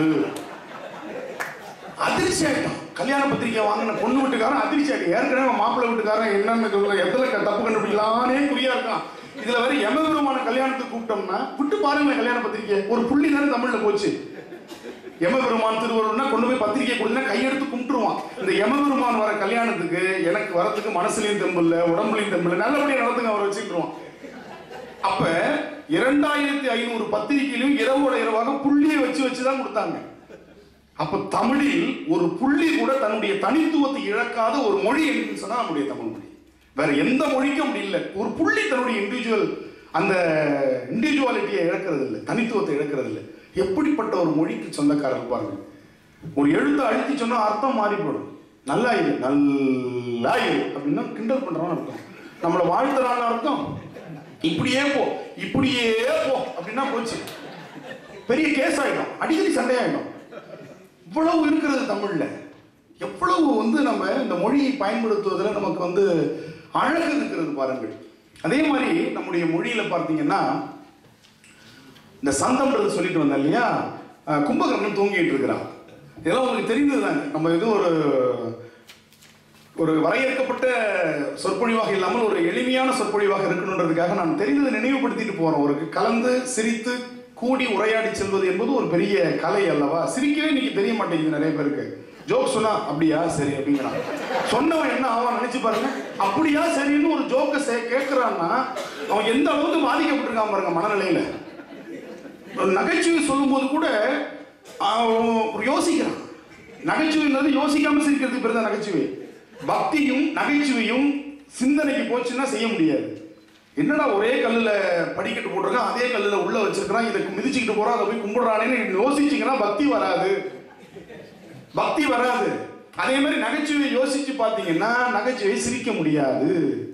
அதிர்ச்சி ஆயிட்டான் கல்யாண பத்திரிக்கை வாங்கின பொண்ணு வீட்டுக்காரன் அதிர்ச்சி ஆயிட்டு ஏற்கனவே மாப்பிள்ளை வீட்டுக்காரன் என்னன்னு சொல்ல எதுல க- தப்பு கண்டுபிடிக்கலானே குறியா இருக்கான் இதுல வேற எமபெருமான கல்யாணத்துக்கு கூப்பிட்டோம்னா விட்டு பாருங்க கல்யாண பத்திரிக்கை ஒரு புள்ளி தானே தமிழ்ல போச்சு யமபெருமான் திருவருள்னா கொண்டு போய் பத்திரிக்கை கொடுத்தா கையெடுத்து கும்பிட்டுருவான் இந்த யமபெருமான் வர கல்யாணத்துக்கு எனக்கு வரத்துக்கு மனசுலயும் தெம்பு இல்ல உடம்புலயும் தெம்பு இல்ல நல்லபடியா நடத்துங்க அவரை வச்சுக்கிட்டுருவான் அப்ப இரண்டாயிரத்தி ஐநூறு பத்திரிகையிலும் இரவோட இரவாக புள்ளியை வச்சு வச்சு தான் கொடுத்தாங்க அப்ப தமிழில் ஒரு புள்ளி கூட தன்னுடைய தனித்துவத்தை இழக்காத ஒரு மொழி என்று சொன்னா நம்முடைய தமிழ் மொழி வேற எந்த மொழிக்கும் அப்படி இல்லை ஒரு புள்ளி தன்னுடைய இண்டிவிஜுவல் அந்த இண்டிவிஜுவாலிட்டியை இழக்கிறது இல்லை தனித்துவத்தை இழக்கிறது இல்லை எப்படிப்பட்ட ஒரு மொழிக்கு சொந்தக்காரர் பாருங்க ஒரு எழுத்தை அழுத்தி சொன்னா அர்த்தம் மாறி போடும் நல்லா இரு நல்லா இரு அப்படின்னா கிண்டல் பண்றான்னு அர்த்தம் நம்மளை வாழ்த்துறான்னு அர்த்தம் இப்படியே போ இப்படியே போ அப்படின்னா போச்சு பெரிய கேஸ் ஆயிடும் அடிக்கடி சண்டையாயிடும் இவ்வளவு இருக்கிறது தமிழ்ல எவ்வளவு வந்து நம்ம இந்த மொழியை பயன்படுத்துவதில் நமக்கு வந்து அழகு இருக்கிறது பாருங்கள் அதே மாதிரி நம்முடைய மொழியில பார்த்தீங்கன்னா இந்த சந்தம்ன்றது சொல்லிட்டு வந்தேன் இல்லையா அஹ் கும்பகர்ணன் தூங்கிட்டு இருக்கிறான் இதெல்லாம் உங்களுக்கு தெரிந்தது தாங்க நம்ம எதுவும் ஒரு ஒரு வரையறுக்கப்பட்ட சொற்பொழிவாக இல்லாமல் ஒரு எளிமையான சொற்பொழிவாக இருக்கணுன்றதுக்காக நான் தெரிந்ததை நினைவுபடுத்திட்டு போறோம் ஒரு கலந்து சிரித்து கூடி உரையாடி செல்வது என்பது ஒரு பெரிய கலை அல்லவா சிரிக்கவே இன்னைக்கு தெரிய மாட்டேங்குது நிறைய பேருக்கு ஜோக் சொன்னா அப்படியா சரி அப்படிங்கிறான் சொன்னவன் என்ன ஆவான் நினைச்சு பாருங்க அப்படியா சரின்னு ஒரு ஜோக்கை கேட்கிறான்னா அவன் எந்த அளவுக்கு பாதிக்கப்பட்டிருக்கான் பாருங்க மனநிலையில ஒரு நகைச்சுவை சொல்லும்போது கூட அவன் ஒரு யோசிக்கிறான் நகைச்சுவைன்றது யோசிக்காம சிரிக்கிறதுக்கு பேர் தான் நகைச்சுவை பக்தியும் நகைச்சுவையும் சிந்தனைக்கு போச்சுன்னா செய்ய முடியாது என்னடா ஒரே கல்லுல படிக்கட்டு போட்டிருக்கான் அதே கல்லுல உள்ள வச்சிருக்கான் இதை மிதிச்சுக்கிட்டு போறான் அதை போய் கும்பிடுறானேன்னு யோசிச்சீங்கன்னா பக்தி வராது பக்தி வராது அதே மாதிரி நகைச்சுவை யோசிச்சு பார்த்தீங்கன்னா நகைச்சுவை சிரிக்க முடியாது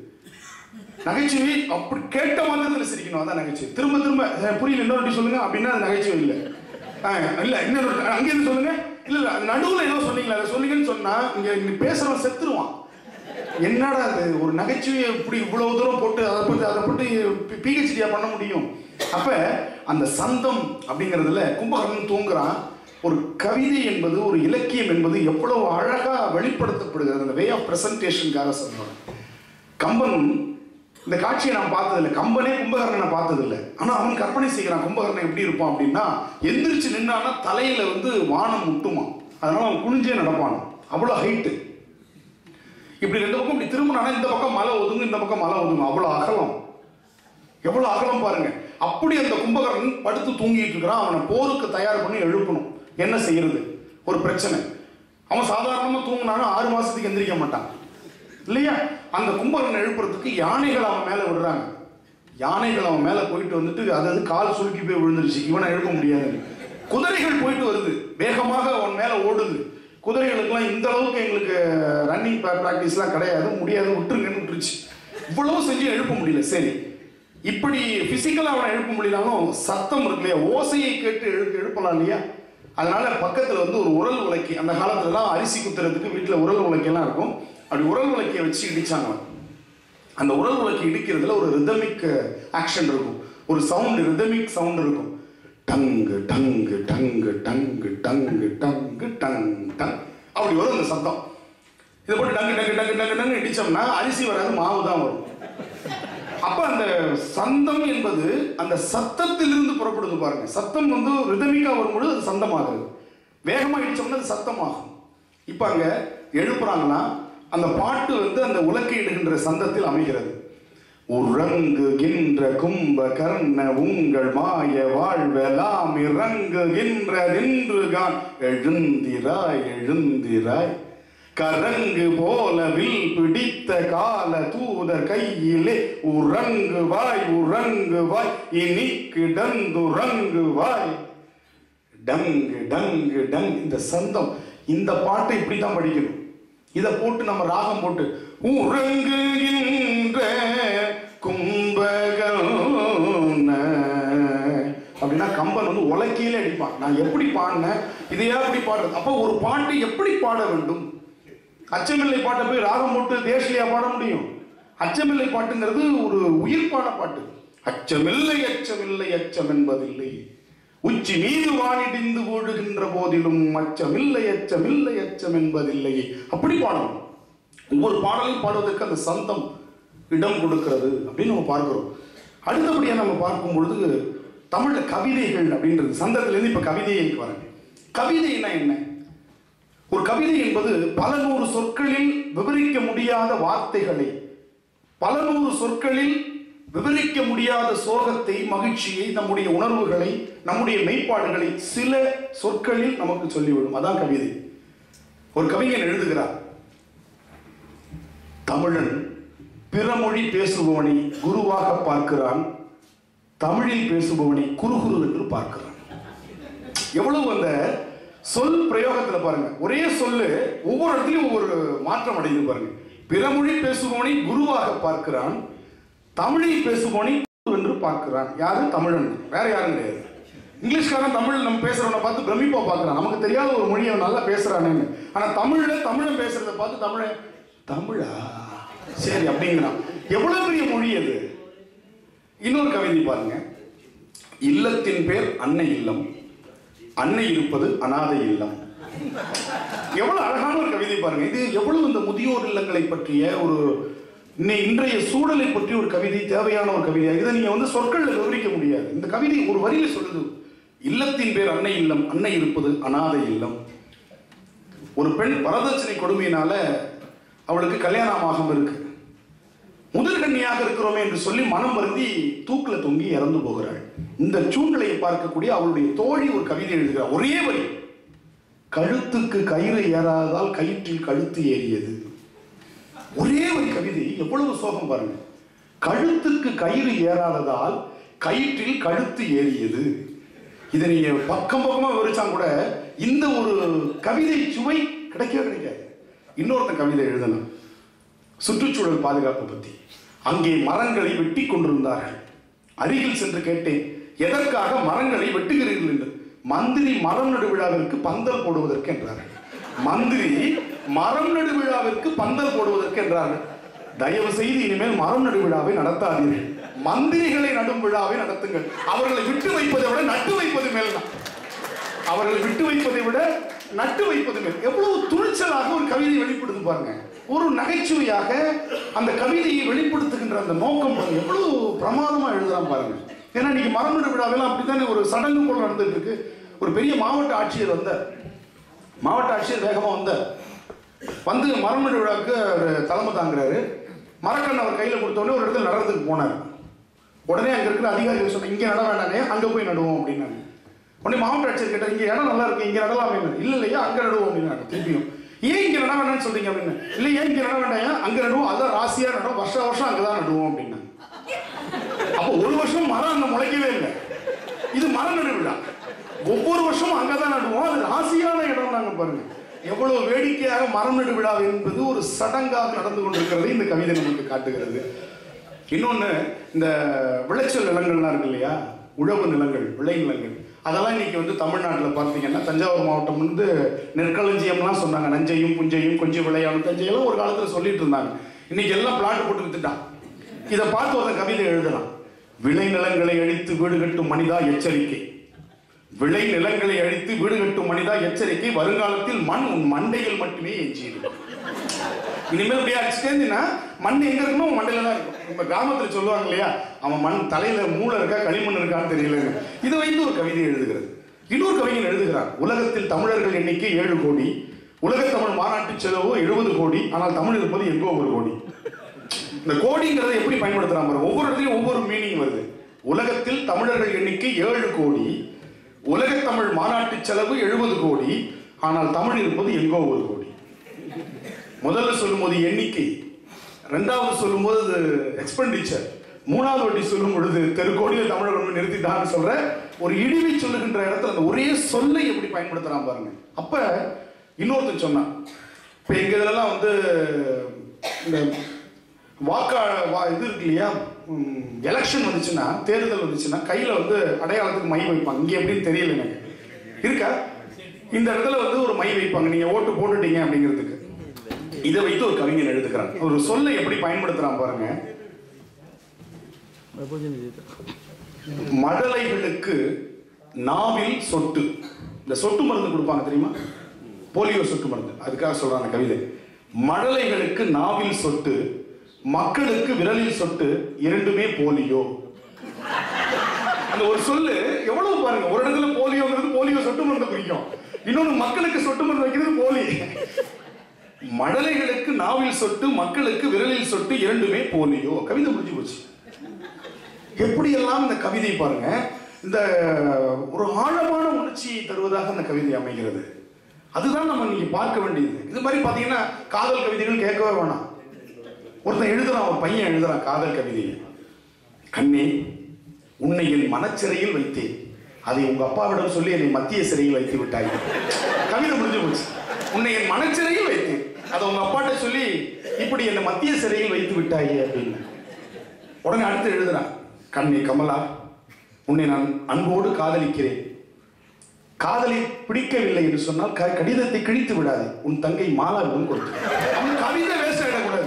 நகைச்சுவை அப்படி கேட்ட மாத்திரத்தில் சிரிக்கணும் அதான் நகைச்சுவை திரும்ப திரும்ப அஹ், புரியல இன்னொரு வாட்டி சொல்லுங்க அப்படின்னா அது நகைச்சுவை இல்லை ஆஹ், இல்ல இன்னொரு அங்கேருந்து சொல்லுங்க இல்ல இல்ல அது நடுவுல ஏதோ சொன்னீங்களா அதை சொன்னீங்கன்னு சொன்னா இங்க நீ பேசுறவன் செத்துருவான் என்னடா அது ஒரு நகைச்சுவையை இப்படி இவ்வளவு தூரம் போட்டு அதை போட்டு அதை போட்டு பிஹெச்டியா பண்ண முடியும் அப்ப அந்த சந்தம் அப்படிங்கிறதுல கும்பகர்ணன் தூங்குறான் ஒரு கவிதை என்பது ஒரு இலக்கியம் என்பது எவ்வளவு அழகா வெளிப்படுத்தப்படுகிறது அந்த வே ஆஃப் பிரசன்டேஷனுக்காக சொல்றேன் கம்பன் இந்த காட்சியை நான் பார்த்ததில்லை கம்பனே கும்பகர்ணனை பார்த்ததில்லை ஆனா அவன் கற்பனை செய்கிறான் கும்பகர்ணன் எப்படி இருப்பான் அப்படின்னா எந்திரிச்சு நின்னான்னா தலையில வந்து வானம் முட்டுமா அதனால அவன் குனிஞ்சே நடப்பான் அவ்வளவு ஹைட்டு இப்படி ரெண்டு பக்கம் இப்படி திரும்பினானா இந்த பக்கம் மலை ஒதுங்கும் இந்த பக்கம் மலை ஒதுங்கும் அவ்வளவு அகலம் எவ்வளவு அகலம் பாருங்க அப்படி அந்த கும்பகர்ணன் படுத்து தூங்கிட்டு இருக்கிறான் அவனை போருக்கு தயார் பண்ணி எழுப்பணும் என்ன செய்யறது ஒரு பிரச்சனை அவன் சாதாரணமா தூங்கினாலும் ஆறு மாசத்துக்கு எந்திரிக்க மாட்டான் இல்லையா அந்த கும்பகர்ணன் எழுப்புறதுக்கு யானைகள் அவன் மேல விடுறாங்க யானைகள் அவன் மேல போயிட்டு வந்துட்டு அதாவது கால் சுருக்கி போய் விழுந்துருச்சு இவனை எழுப்ப முடியாது குதிரைகள் போயிட்டு வருது வேகமாக அவன் மேல ஓடுது குதிரைகளுக்கெல்லாம் இந்த அளவுக்கு எங்களுக்கு ரன்னிங் ப்ராக்டிஸ்லாம் கிடையாது முடியாது விட்டுருங்கன்னு விட்டுருச்சு இவ்வளவு செஞ்சு எழுப்ப முடியல சரி இப்படி பிசிக்கலா அவனை எழுப்ப முடியலாலும் சத்தம் இருக்கு இல்லையா ஓசையை கேட்டு எழுப்பு எழுப்பலாம் இல்லையா அதனால பக்கத்துல வந்து ஒரு உரல் உலக்கி அந்த காலத்துலலாம் அரிசி குத்துறதுக்கு வீட்டுல உரல் உலக்கையெல்லாம் இருக்கும் அப்படி உரல் உலக்கையை வச்சு இடிச்சாங்க அவன். அந்த உரல் உலக்கி இடிக்கிறதுல ஒரு ரிதமிக் ஆக்ஷன் இருக்கும் ஒரு சவுண்ட் ரிதமிக் சவுண்ட் இருக்கும் டங்கு டங்கு டங்கு டங்கு டங்கு டங்கு டங் டங் அப்படி வரும் அந்த சத்தம் இதை போட்டு டங்கு டங்கு டங்கு டங்கு டங்கு இடிச்சோம்னா அரிசி வராது மாவு தான் வரும் அப்ப அந்த சந்தம் என்பது அந்த சத்தத்திலிருந்து புறப்படுது பாருங்க சத்தம் வந்து ரிதமிக்கா வரும்பொழுது அது சந்தமாகுது வேகமா இடிச்சோம்னா அது சத்தமாகும் இப்ப அங்க எழுப்புறாங்கன்னா அந்த பாட்டு வந்து அந்த உலக்கை இடுகின்ற சந்தத்தில் அமைகிறது உறங்குகின்ற கும்ப கர்ண உங்கள் மாய வாழ்வெல்லாம் இறங்குகின்றதென்றுகான் எழுந்திராய் எழுந்திராய் கரங்கு போல வில் பிடித்த கால தூதர் கையிலே உறங்குவாய் உறங்குவாய் இனி கிடந்துறங்குவாய் டங்கு டங்கு டங் இந்த சந்தம் இந்த பாட்டை இப்படி தான் படிக்கணும் இதை போட்டு நம்ம ராகம் போட்டு உறங்குகின்ற கும்பகர்ண அப்படின்னா கம்பன் வந்து உலக்கையில அடிப்பான் நான் எப்படி பாடினேன் இதையா எப்படி பாடுறது அப்போ ஒரு பாட்டு எப்படி பாட வேண்டும் அச்சமில்லை பாட்டை போய் ராகம் போட்டு தேசியா பாட முடியும் அச்சமில்லை பாட்டுங்கிறது ஒரு உயிர்ப்பான பாட்டு அச்சமில்லை அச்சமில்லை அச்சம் என்பதில்லை உச்சி மீது வானிடிந்து ஓடுகின்ற போதிலும் அச்சமில்லை அச்சமில்லை அச்சம் என்பதில்லை அப்படி பாடணும் ஒவ்வொரு பாடலையும் பாடுவதற்கு அந்த சந்தம் இடம் கொடுக்கிறது அப்படின்னு நம்ம பார்க்கிறோம் அடுத்தபடியாக நம்ம பார்க்கும் பொழுது தமிழ்ல கவிதைகள் அப்படின்றது சந்தத்திலேருந்து இப்ப கவிதைக்கு வரேன் கவிதைனா என்ன ஒரு கவிதை என்பது பல நூறு சொற்களில் விவரிக்க முடியாத வார்த்தைகளை பல நூறு சொற்களில் விவரிக்க முடியாத சோகத்தை மகிழ்ச்சியை நம்முடைய உணர்வுகளை நம்முடைய மெய்ப்பாடுகளை சில சொற்களில் நமக்கு சொல்லிவிடும் அதான் கவிதை ஒரு கவிஞன் எழுதுகிறார் தமிழன் பிறமொழி பேசுபவனை குருவாக பார்க்கிறான் தமிழில் பேசுபவனை குறுகுரு என்று பார்க்கிறான் எவ்வளவு அந்த சொல் பிரயோகத்துல பாருங்க ஒரே சொல்லு ஒவ்வொரு இடத்துலயும் ஒவ்வொரு மாற்றம் அடையுது பாருங்க பிறமொழி பேசுபவனை குருவாக பார்க்கிறான் தமிழில் பேசுபவனை குரு என்று பார்க்கிறான் யாரு தமிழன் வேற யாரும் கிடையாது இங்கிலீஷ்காரன் தமிழ் நம்ம பேசுறவனை பார்த்து பிரமிப்பா பார்க்கறான் நமக்கு தெரியாத ஒரு மொழியை அவன் நல்லா பேசுறானேன்னு ஆனா தமிழ்ல தமிழன் பேசுறத பார்த்து தமிழன் தமிழா சரி அப்படிங்கிறான் எவ்வளவு பெரிய மொழி அது இன்னொரு கவிதை பாருங்க இல்லத்தின் பேர் அன்னை இல்லம் அன்னை இருப்பது அனாதை இல்லம் எவ்வளவு அழகான ஒரு கவிதை பாருங்க இது எவ்வளவு இந்த முதியோர் இல்லங்களை பற்றிய ஒரு இன்னை- இன்றைய சூழலை பற்றி ஒரு கவிதை தேவையான ஒரு கவிதை இதை நீங்க வந்து சொற்கள்ல விவரிக்க முடியாது இந்த கவிதை ஒரு வரியில சொல்லுது இல்லத்தின் பேர் அன்னை இல்லம் அன்னை இருப்பது அனாதை இல்லம் ஒரு பெண் வரதட்சணை கொடுமையினால அவளுக்கு கல்யாணமாகாம இருக்கு முதல் கன்னியாக இருக்கிறோமே என்று சொல்லி மனம் வருந்தி தூக்குல தொங்கி இறந்து போகிறாள் இந்த சூழ்நிலையை பார்க்கக்கூடிய அவளுடைய தோழி ஒரு கவிதை எழுதுகிறார் ஒரே வரி கழுத்துக்கு கயிறு ஏறாததால் கயிற்றில் கழுத்து ஏறியது ஒரே ஒரு கவிதை எவ்வளவு சோகம் பாருங்க கழுத்துக்கு கயிறு ஏறாததால் கயிற்றில் கழுத்து ஏறியது இதை நீங்க பக்கம் பக்கமா விவரிச்சா கூட இந்த ஒரு கவிதை சுவை கிடைக்கவே கிடைக்காது இன்னொருத்தன் கவிதை எழுதணும் சுற்றுச்சூழல் பாதுகாப்பு பத்தி அங்கே மரங்களை வெட்டி கொண்டிருந்தார்கள் அருகில் சென்று கேட்டேன் எதற்காக மரங்களை வெட்டுகிறீர்கள் என்று மந்திரி மரம் நடு விழாவிற்கு பந்தல் போடுவதற்கு என்றார்கள் மந்திரி மரம் நடு விழாவிற்கு பந்தல் போடுவதற்கு என்றார்கள் தயவு செய்து இனிமேல் மரம் நடு விழாவை நடத்தாதீர்கள் மந்திரிகளை நடும் விழாவை நடத்துங்கள் அவர்களை விட்டு வைப்பதை விட நட்டு வைப்பது மேல்தான் அவர்களை விட்டு வைப்பதை விட நட்டு வைப்பது மேல் எவ்வளவு துணிச்சலாக ஒரு கவிதை வெளிப்படுது பாருங்க ஒரு நகைச்சுவையாக அந்த கவிதையை வெளிப்படுத்துகின்ற அந்த நோக்கம் பாருங்க எவ்வளவு பிரமாதமா எழுதுறான் பாருங்க ஏன்னா இன்னைக்கு மரநடு விழாவெல்லாம் அப்படித்தானே ஒரு சடங்கு போல நடந்துட்டு இருக்கு ஒரு பெரிய மாவட்ட ஆட்சியர் வந்தார் மாவட்ட ஆட்சியர் வேகமா வந்தார் வந்து மரநடு விழாவுக்கு அவர் தலைமை தாங்குறாரு மரக்கண் அவர் கையில கொடுத்த உடனே ஒரு இடத்துல நடுறதுக்கு போனார் உடனே அங்க இருக்கிற அதிகாரிகள் சொன்ன இங்க நட வேண்டானே அங்க போய் நடுவோம் அப்படின்னாங்க உடனே மாவட்ட ஆட்சியர் கேட்டார் இங்க இடம் நல்லா இருக்கு இங்க நடலாமே இல்ல இல்லையா அங்க நடுவோம் அப்படின்னாங்க திருப்பியும் ஏன் இங்க நட வேண்டாம்னு சொல்றீங்க அப்படின்னு இல்ல ஏன் இங்க நட வேண்டாம் அங்க நடுவோம் அதான் ராசியா நடுவோம் வருஷ வருஷம் அங்கதான் நடுவோம் அப்படின்னாங்க அப்போ ஒரு வருஷம் மரம் அங்க முளைக்கவே இல்லை இது மர நடு விழா ஒவ்வொரு வருஷமும் அங்கதான் நடுவோம் அது ராசியான இடம் நாங்க பாருங்க எவ்வளவு வேடிக்கையாக மரம் நடு விழா என்பது ஒரு சடங்காக நடந்து கொண்டிருக்கிறது இந்த கவிதை நமக்கு காட்டுகிறது இன்னொன்னு இந்த விளைச்சல் நிலங்கள்லாம் இருக்கு இல்லையா உழவு நிலங்கள் விளை நிலங்கள் அதெல்லாம் இன்னைக்கு வந்து தமிழ்நாட்டில் பார்த்தீங்கன்னா தஞ்சாவூர் மாவட்டம் வந்து நெற்களஞ்சியம்லாம் சொன்னாங்க நஞ்சையும் புஞ்சையும் கொஞ்சம் விளையாடும் தஞ்சையெல்லாம் ஒரு காலத்தில் சொல்லிட்டு இருந்தாங்க இன்னைக்கு எல்லாம் பிளாட் போட்டு வித்துட்டான் இதை பார்த்து ஒரு கவிதை எழுதலாம் விளை நிலங்களை அழித்து வீடு கட்டும் மனிதா எச்சரிக்கை விளை நிலங்களை அழித்து வீடு கட்டும் மனிதா எச்சரிக்கை வருங்காலத்தில் மண் உன் மண்டையில் மட்டுமே எஞ்சியிருக்கும் இனிமேல் இப்படியே அடிச்சுட்டே இருந்தீங்கன்னா மண் எங்க இருக்கணும் உன் மண்டையில தான் இருக்கும் இப்ப கிராமத்துல சொல்லுவாங்க இல்லையா அவன் மண் தலையில மூளை இருக்கா களிமண் இருக்கான்னு தெரியல இதை வைத்து ஒரு கவிதை எழுதுகிறது இன்னொரு கவிஞன் எழுதுகிறார் உலகத்தில் தமிழர்கள் எண்ணிக்கை ஏழு கோடி உலக தமிழ் மாநாட்டு செலவு எழுபது கோடி ஆனால் தமிழ் இருப்பது எங்கோ ஒரு கோடி இந்த கோடிங்கிறத எப்படி பயன்படுத்துறாங்க பாருங்க ஒவ்வொரு இடத்துலயும் ஒவ்வொரு மீனிங் வருது உலகத்தில் தமிழர்கள் எண்ணிக்கை ஏழு கோடி உலக தமிழ் மாநாட்டு செலவு எழுபது கோடி ஆனால் தமிழ் இருப்பது எங்கோ ஒரு கோடி முதல்ல சொல்லும்போது எண்ணிக்கை ரெண்டாவது சொல்லும்போது அது எக்ஸ்பெண்டிச்சர் மூணாவது வட்டி சொல்லும் பொழுது தெருக்கோடியில் தமிழர் கொண்டு நிறுத்திட்டான்னு சொல்ற ஒரு இழிவை சொல்லுகின்ற இடத்துல அந்த ஒரே சொல்லை எப்படி பயன்படுத்துறான் பாருங்க அப்ப இன்னொருத்தன் சொன்னான் இப்ப எங்க இதுலலாம் வந்து இந்த வாக்கா வா இது இருக்கு இல்லையா எலெக்ஷன் வந்துச்சுன்னா தேர்தல் வந்துச்சுன்னா கையில வந்து அடையாளத்துக்கு மை வைப்பாங்க இங்க எப்படின்னு தெரியல எனக்கு இருக்கா இந்த இடத்துல வந்து ஒரு மை வைப்பாங்க நீங்க ஓட்டு போட்டுட்டீங்க அப்படிங்கிறதுக்கு இதை வைத்து ஒரு கவிஞன் எழுதுகிறான் ஒரு சொல்லை எப்படி பயன்படுத்துறான் பாருங்க கொஞ்சம் இது மழலைகளுக்கு நாவில் சொட்டு இந்த சொட்டு மருந்து கொடுப்பாங்க தெரியுமா போலியோ சொட்டு மருந்து அதுக்காக சொல்றாங்க கவிதை மழலைகளுக்கு நாவில் சொட்டு மக்களுக்கு விரலில் சொட்டு இரண்டுமே போலியோ அந்த ஒரு சொல்லு எவ்வளவு பாருங்க ஒரு இடத்துல போலியோங்கிறது போலியோ சொட்டு மருந்து குறிக்கும் இன்னொன்னு மக்களுக்கு சொட்டு மருந்து வைக்கிறது போலி மழலைகளுக்கு நாவில் சொட்டு மக்களுக்கு விரலில் சொட்டு இரண்டுமே போலியோ கவிதை முடிஞ்சு போச்சு எப்படியெல்லாம் இந்த கவிதை பாருங்க இந்த ஒரு ஆழமான உணர்ச்சியை தருவதாக அந்த கவிதை அமைகிறது அதுதான் நம்ம இன்னைக்கு பார்க்க வேண்டியது இது மாதிரி பார்த்தீங்கன்னா காதல் கவிதைகள் கேட்கவே வேணாம் ஒருத்தன் எழுதுறான் ஒரு பையன் எழுதுறான் காதல் கவிதையை கண்ணே உன்னை என் மனச்சிறையில் வைத்தேன் அதை உங்க அப்பாவிடம் சொல்லி என்னை மத்திய சிறையில் வைத்து விட்டாய் கவிதை முடிஞ்சு போச்சு உன்னை என் மனச்சிறையில் வைத்தேன் அதை உங்க அப்பாட்ட சொல்லி இப்படி என்னை மத்திய சிறையில் வைத்து விட்டாய் அப்படின்னு உடனே அடுத்து எழுதுறான் கண்ணே கமலா உன்னை நான் அன்போடு காதலிக்கிறேன் காதலை பிடிக்கவில்லை என்று சொன்னால் க- கடிதத்தை கிழித்து விடாது உன் தங்கை மாலாவிடம் கொடுத்து அவன் கவிதை வேஸ்ட் எழுதக்கூடாது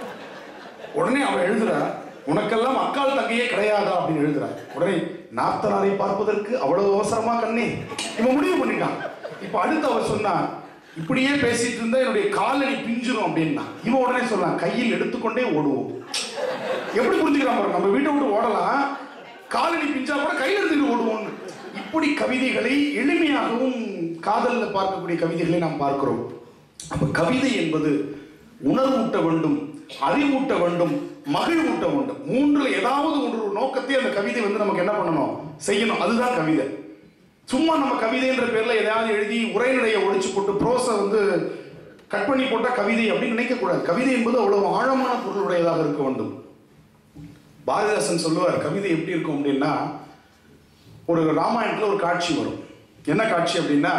உடனே அவன் எழுதுறா உனக்கெல்லாம் அக்கால் தங்கையே கிடையாதா அப்படின்னு எழுதுறா உடனே நாத்தனாரை பார்ப்பதற்கு அவ்வளவு அவசரமா கண்ணே இவன் முடிவு பண்ணிட்டான் இப்ப அடுத்து அவர் சொன்னா இப்படியே பேசிட்டு இருந்தா என்னுடைய காலடி பிஞ்சிரும் அப்படின்னா இவன் உடனே சொன்னான் கையில் எடுத்துக்கொண்டே ஓடுவோம் எப்படி புரிஞ்சுக்கிறான் பாருங்க நம்ம வீட்டை விட்டு ஓடலாம் காலடி பிஞ்சா கூட கையில் எடுத்துட்டு ஓடுவோம்னு இப்படி கவிதைகளை எளிமையாகவும் காதல்ல பார்க்கக்கூடிய கவிதைகளை நாம் பார்க்கிறோம் அப்ப கவிதை என்பது உணர்வூட்ட வேண்டும் அறிவூட்ட வேண்டும் மகிழ்வூட்ட வேண்டும் மூன்றுல ஏதாவது ஒன்று ஒரு நோக்கத்தை அந்த கவிதை வந்து நமக்கு என்ன பண்ணணும் செய்யணும் அதுதான் கவிதை சும்மா நம்ம கவிதைன்ற பேர்ல எதையாவது எழுதி உரைநடையை ஒழிச்சு போட்டு ப்ரோஸை வந்து கட் பண்ணி போட்டா கவிதை அப்படின்னு நினைக்கக்கூடாது கவிதை என்பது அவ்வளவு ஆழமான பொருளுடையதாக இருக்க வேண்டும் பாரதிதாசன் சொல்லுவார் கவிதை எப்படி இருக்கும் அப்படின்னா ஒரு ராமாயணத்துல ஒரு காட்சி வரும் என்ன காட்சி அப்படின்னா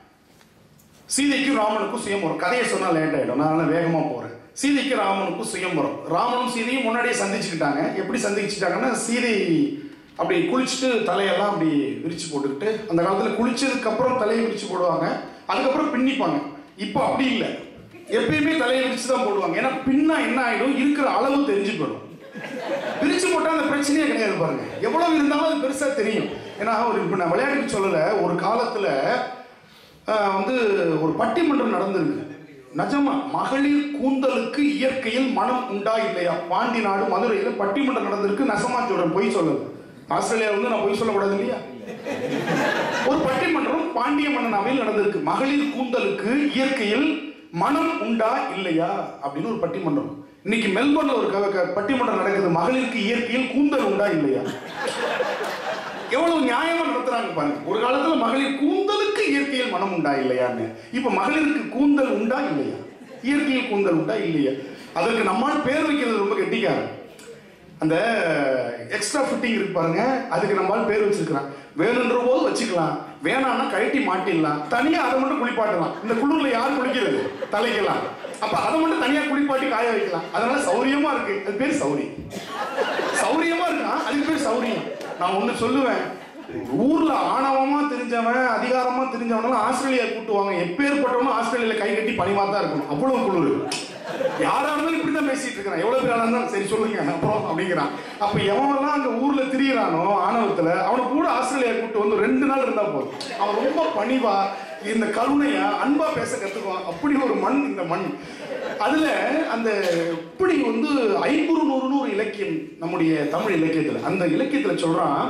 சீதைக்கும் ராமனுக்கும் சுயம் வரும் கதையை சொன்னா லேட் ஆயிடும் நான் அதனால வேகமா போறேன் சீதைக்கு ராமனுக்கும் சுயம் வரும் ராமனும் சீதையும் முன்னாடியே சந்திச்சுக்கிட்டாங்க எப்படி சந்திச்சுட்டாங்கன்னா சீதை அப்படி குளிச்சுட்டு தலையெல்லாம் அப்படி விரிச்சு போட்டுக்கிட்டு அந்த காலத்துல குளிச்சதுக்கு அப்புறம் தலையை விரிச்சு போடுவாங்க அதுக்கப்புறம் பின்னிப்பாங்க இப்போ அப்படி இல்லை எப்பயுமே தலையை விரிச்சு தான் போடுவாங்க ஏன்னா பின்னா என்ன ஆயிடும் இருக்கிற அளவு தெரிஞ்சு போயிடும் பிரிச்சு போட்டா அந்த பிரச்சனையே கிடையாது பாருங்க எவ்வளவு இருந்தாலும் அது பெருசா தெரியும் ஏன்னா ஒரு இப்ப நான் விளையாட்டுக்கு சொல்லல ஒரு காலத்துல ஆஹ், வந்து ஒரு பட்டிமன்றம் நடந்திருக்கு நிஜமா மகளிர் கூந்தலுக்கு இயற்கையில் மனம் உண்டா இல்லையா பாண்டி நாடு மதுரையில பட்டிமன்றம் நடந்திருக்கு நசமா சொல்றேன் பொய் சொல்லல ஆஸ்திரேலியா வந்து நான் பொய் சொல்லக்கூடாது இல்லையா ஒரு பட்டிமன்றம் பாண்டிய மன்னன் அவையில் நடந்திருக்கு மகளிர் கூந்தலுக்கு இயற்கையில் மனம் உண்டா இல்லையா அப்படின்னு ஒரு பட்டிமன்றம் இன்னைக்கு மெல்பர்ன்ல ஒரு க- க- பட்டிமன்றம் நடக்குது மகளிருக்கு இயற்கையில் கூந்தல் உண்டா இல்லையா எவ்வளவு நியாயமா நடத்துறாங்க பாருங்க ஒரு காலத்துல மகளிர் கூந்தலுக்கு இயற்கையில் மனம் உண்டா இல்லையான்னு இப்ப மகளிருக்கு கூந்தல் உண்டா இல்லையா இயற்கையில் கூந்தல் உண்டா இல்லையா அதற்கு நம்மால் பேர் வைக்கிறது ரொம்ப கெட்டிக்காரன் அந்த எக்ஸ்ட்ரா ஃபிட்டிங் இருக்கு பாருங்க அதுக்கு நம்மால் பேர் வச்சிருக்கிறான் வேணுன்ற போது வச்சுக்கலாம் வேணாம்னா கழட்டி மாட்டிடலாம் தனியா அதை மட்டும் குளிப்பாட்டலாம் இந்த குளிர்ல யார் குளிக்கிறது தலைக்கெல்லாம் அப்ப அதை மட்டும் தனியா குளிப்பாட்டி காய வைக்கலாம் அதனால சௌரியமா இருக்கு அது பேர் சௌரி சௌரியமா இருக்கா அதுக்கு பேர் சௌரியம் நான் ஒண்ணு சொல்லுவேன் ஊர்ல ஆணவமா தெரிஞ்சவன் அதிகாரமா தெரிஞ்சவனெல்லாம் ஆஸ்திரேலியா கூட்டுவாங்க எப்பேற்பட்டவனும் ஆஸ்திரேலியால கை கட்டி பணிமா தான் இருக்கணும் அவ்வளவு குளிர் யாரா இருந்தாலும் இப்படிதான் பேசிட்டு இருக்கிறான் எவ்வளவு பேர் ஆளா இருந்தாலும் சரி சொல்லுங்க அப்புறம் அப்படிங்கிறான் அப்ப எவனெல்லாம் அங்க ஊர்ல திரியறானோ ஆணவத்துல அவனை கூட ஆஸ்திரேலியா கூட்டு வந்து ரெண்டு நாள் இருந்தா போதும் அவன் ரொம்ப பணிவா இந்த கருணையா அன்பா பேச கத்துக்குவான் அப்படி ஒரு மண் இந்த மண் அதுல அந்த இப்படி வந்து ஐம்பது நூறு நூறு இலக்கியம் நம்முடைய தமிழ் இலக்கியத்துல அந்த இலக்கியத்துல சொல்றான்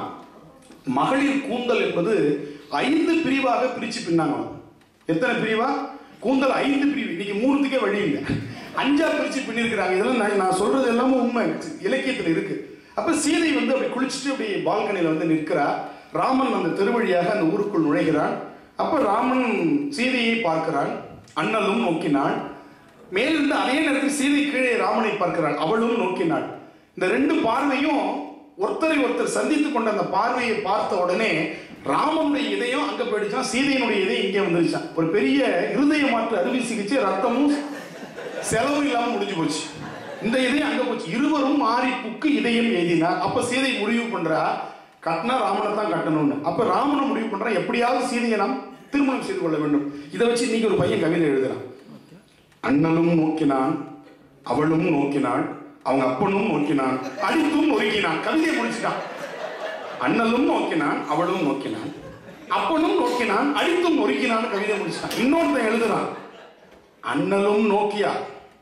மகளிர் கூந்தல் என்பது ஐந்து பிரிவாக பிரிச்சு பின்னாங்க எத்தனை பிரிவா கூந்தல் ஐந்து பிரிவு இன்னைக்கு மூணுத்துக்கே வழி இல்லை அஞ்சா பிரிச்சு பின்னிருக்கிறாங்க இதெல்லாம் நான் நான் சொல்றது எல்லாமே உண்மை இலக்கியத்துல இருக்கு அப்ப சீதை வந்து அப்படி குளிச்சுட்டு அப்படி பால்கனியில வந்து நிற்கிறா ராமன் அந்த தெருவழியாக அந்த ஊருக்குள் நுழைகிறான் அப்ப ராமன் சீதையை பார்க்கிறான் அண்ணலும் நோக்கினான் மேலிருந்து அதே நேரத்தில் சீதை கீழே ராமனை பார்க்கிறாள் அவளும் நோக்கினாள் இந்த ரெண்டு பார்வையும் ஒருத்தரை ஒருத்தர் சந்தித்துக் கொண்ட அந்த பார்வையை பார்த்த உடனே ராமனுடைய இதயம் அங்க போயிடுச்சான் சீதையினுடைய இதயம் இங்கே வந்துருச்சான் ஒரு பெரிய இருதய மாற்று அறுவை சிகிச்சை ரத்தமும் செலவும் இல்லாம முடிஞ்சு போச்சு இந்த இதயம் அங்க போச்சு இருவரும் மாறி புக்கு இதயம் எழுதினார் அப்ப சீதை முடிவு பண்றா கட்டினா ராமனை தான் கட்டணும்னு அப்ப ராமனை முடிவு பண்றா எப்படியாவது சீதையை நாம் திருமணம் செய்து கொள்ள வேண்டும் இதை வச்சு இன்னைக்கு ஒரு பையன் கவிதை எழுதுறான் அண்ணனும் நோக்கினான் அவளும் நோக்கினாள் அவங்க அப்பனும் நோக்கினான் அடித்தும் நொறுக்கினான் கவிதையை முடிச்சுட்டான் அண்ணலும் நோக்கினான் அவளும் நோக்கினான் அப்பனும் நோக்கினான் அடித்தும் நொறுக்கினான் கவிதை முடிச்சுட்டான் இன்னொருத்தன் எழுதுறான் அண்ணலும் நோக்கியா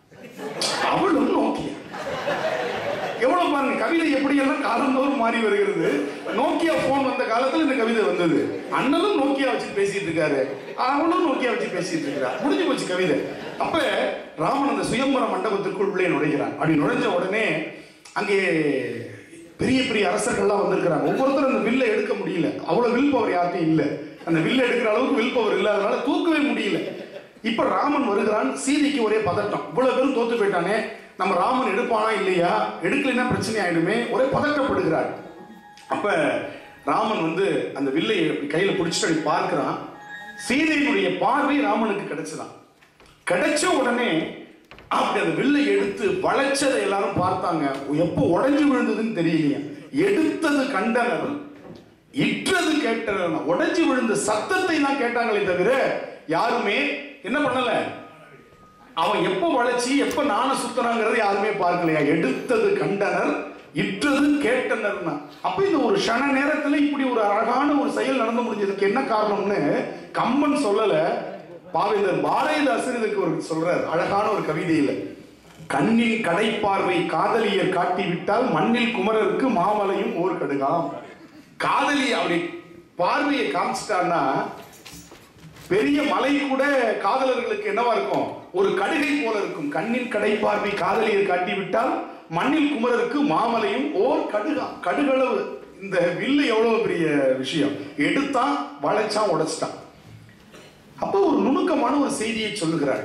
அவளும் நோக்கியா எவ்வளவு பாருங்க கவிதை எப்படியெல்லாம் காலந்தோறும் மாறி வருகிறது நோக்கியா போன் வந்த காலத்துல இந்த கவிதை வந்தது அண்ணனும் நோக்கியா வச்சு பேசிட்டு இருக்காரு அவனும் நோக்கியா வச்சு பேசிட்டு இருக்கிறா முடிஞ்சு போச்சு கவிதை அப்ப ராமன் அந்த சுயம்பர மண்டபத்திற்குள் உள்ளே நுழைகிறான் அப்படி நுழைஞ்ச உடனே அங்கே பெரிய பெரிய அரசர்கள்லாம் வந்திருக்கிறாங்க ஒவ்வொருத்தரும் அந்த வில்லை எடுக்க முடியல அவ்வளவு வில் பவர் யார்ட்டையும் இல்லை அந்த வில்லை எடுக்கிற அளவுக்கு வில் பவர் இல்லாதனால தூக்கவே முடியல இப்ப ராமன் வருகிறான் சீதைக்கு ஒரே பதட்டம் இவ்வளவு பேரும் தோத்து போயிட்டானே நம்ம ராமன் எடுப்பானா இல்லையா எடுக்கலைன்னா பிரச்சனை ஆயிடுமே ஒரே பதட்டப்படுகிறார் அப்ப ராமன் வந்து அந்த வில்லை இப்படி கையில பிடிச்சிட்டு அப்படி பார்க்கிறான் சீதையினுடைய பார்வை ராமனுக்கு கிடைச்சதான் கிடைச்ச உடனே அப்படி அந்த வில்லை எடுத்து வளைச்சதை எல்லாரும் பார்த்தாங்க எப்போ உடைஞ்சு விழுந்ததுன்னு தெரியலையா எடுத்தது கண்டனர் இற்றது கேட்டனர் உடைஞ்சு விழுந்த சத்தத்தை தான் கேட்டாங்களே தவிர யாருமே என்ன பண்ணல அவன் எப்போ வளைச்சி எப்ப நாண சுத்தனாங்கிறது யாருமே பார்க்கலையா எடுத்தது கண்டனர் இற்றது கேட்டனர்னா அப்ப இந்த ஒரு க்ஷண நேரத்துல இப்படி ஒரு அழகான ஒரு செயல் நடந்து முடிஞ்சதுக்கு என்ன காரணம்னு கம்பன் சொல்லல பாவேந்தர் பாரதிதாசன் இதுக்கு ஒரு சொல்றார் அழகான ஒரு கவிதையில கண்ணின் கடைப்பார்வை காதலியர் காட்டிவிட்டால் மண்ணில் குமரருக்கு மாமலையும் ஓர் கடுகாம் காதலி அப்படி பார்வையை காமிச்சிட்டான்னா பெரிய மலை கூட காதலர்களுக்கு என்னவா இருக்கும் ஒரு கடுகை போல இருக்கும் கண்ணின் கடைப்பார்வை காதலியர் காட்டிவிட்டால் மண்ணில் குமரருக்கு மாமலையும் ஓர் கடுகா கடுகளவு இந்த வில்லு எவ்வளவு பெரிய விஷயம் எடுத்தான் வளைச்சான் உடைச்சிட்டான் அப்போ ஒரு நுணுக்கமான ஒரு செய்தியை சொல்லுகிறார்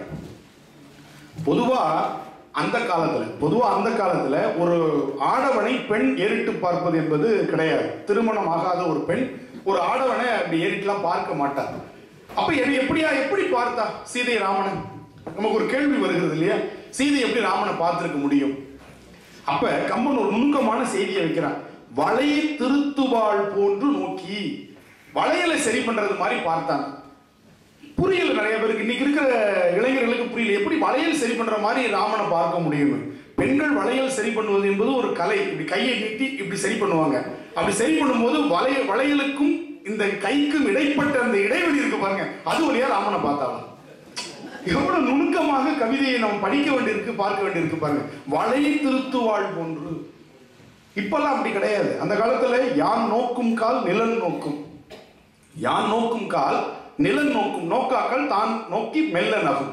பொதுவா அந்த காலத்துல பொதுவா அந்த காலத்துல ஒரு ஆடவனை பெண் ஏறிட்டு பார்ப்பது என்பது கிடையாது திருமணம் ஆகாத ஒரு பெண் ஒரு ஆடவனை அப்படி ஏறிட்டுலாம் பார்க்க மாட்டார் அப்ப என்னை எப்படியா எப்படி பார்த்தா சீதை ராமனை நமக்கு ஒரு கேள்வி வருகிறது இல்லையா சீதை எப்படி ராமனை பார்த்திருக்க முடியும் அப்ப கம்பன் ஒரு நுணுக்கமான செய்தியை வைக்கிறான் வளையை திருத்துவாள் போன்று நோக்கி வளையலை சரி பண்றது மாதிரி பார்த்தாங்க புரியல நிறைய பேருக்கு இன்னைக்கு இருக்கிற இளைஞர்களுக்கு புரியல எப்படி வளையல் சரி பண்ற மாதிரி ராமனை பார்க்க முடியும் பெண்கள் வளையல் சரி பண்ணுவது என்பது ஒரு கலை இப்படி கையை நீட்டி இப்படி சரி பண்ணுவாங்க அப்படி சரி பண்ணும்போது வளைய வளையலுக்கும் இந்த கைக்கும் இடைப்பட்ட அந்த இடைவெளி இருக்கு பாருங்க அது வழியா ராமனை பார்த்தாலும் எவ்வளவு நுணுக்கமாக கவிதையை நம்ம படிக்க வேண்டியிருக்கு பார்க்க வேண்டியிருக்கு பாருங்க வளையை திருத்துவாள் போன்று இப்பெல்லாம் அப்படி கிடையாது அந்த காலத்துல யான் நோக்கும் கால் நிலன் நோக்கும் யான் நோக்கும் கால் நிலன் நோக்கும் நோக்காக்கள் தான் நோக்கி மெல்ல நகும்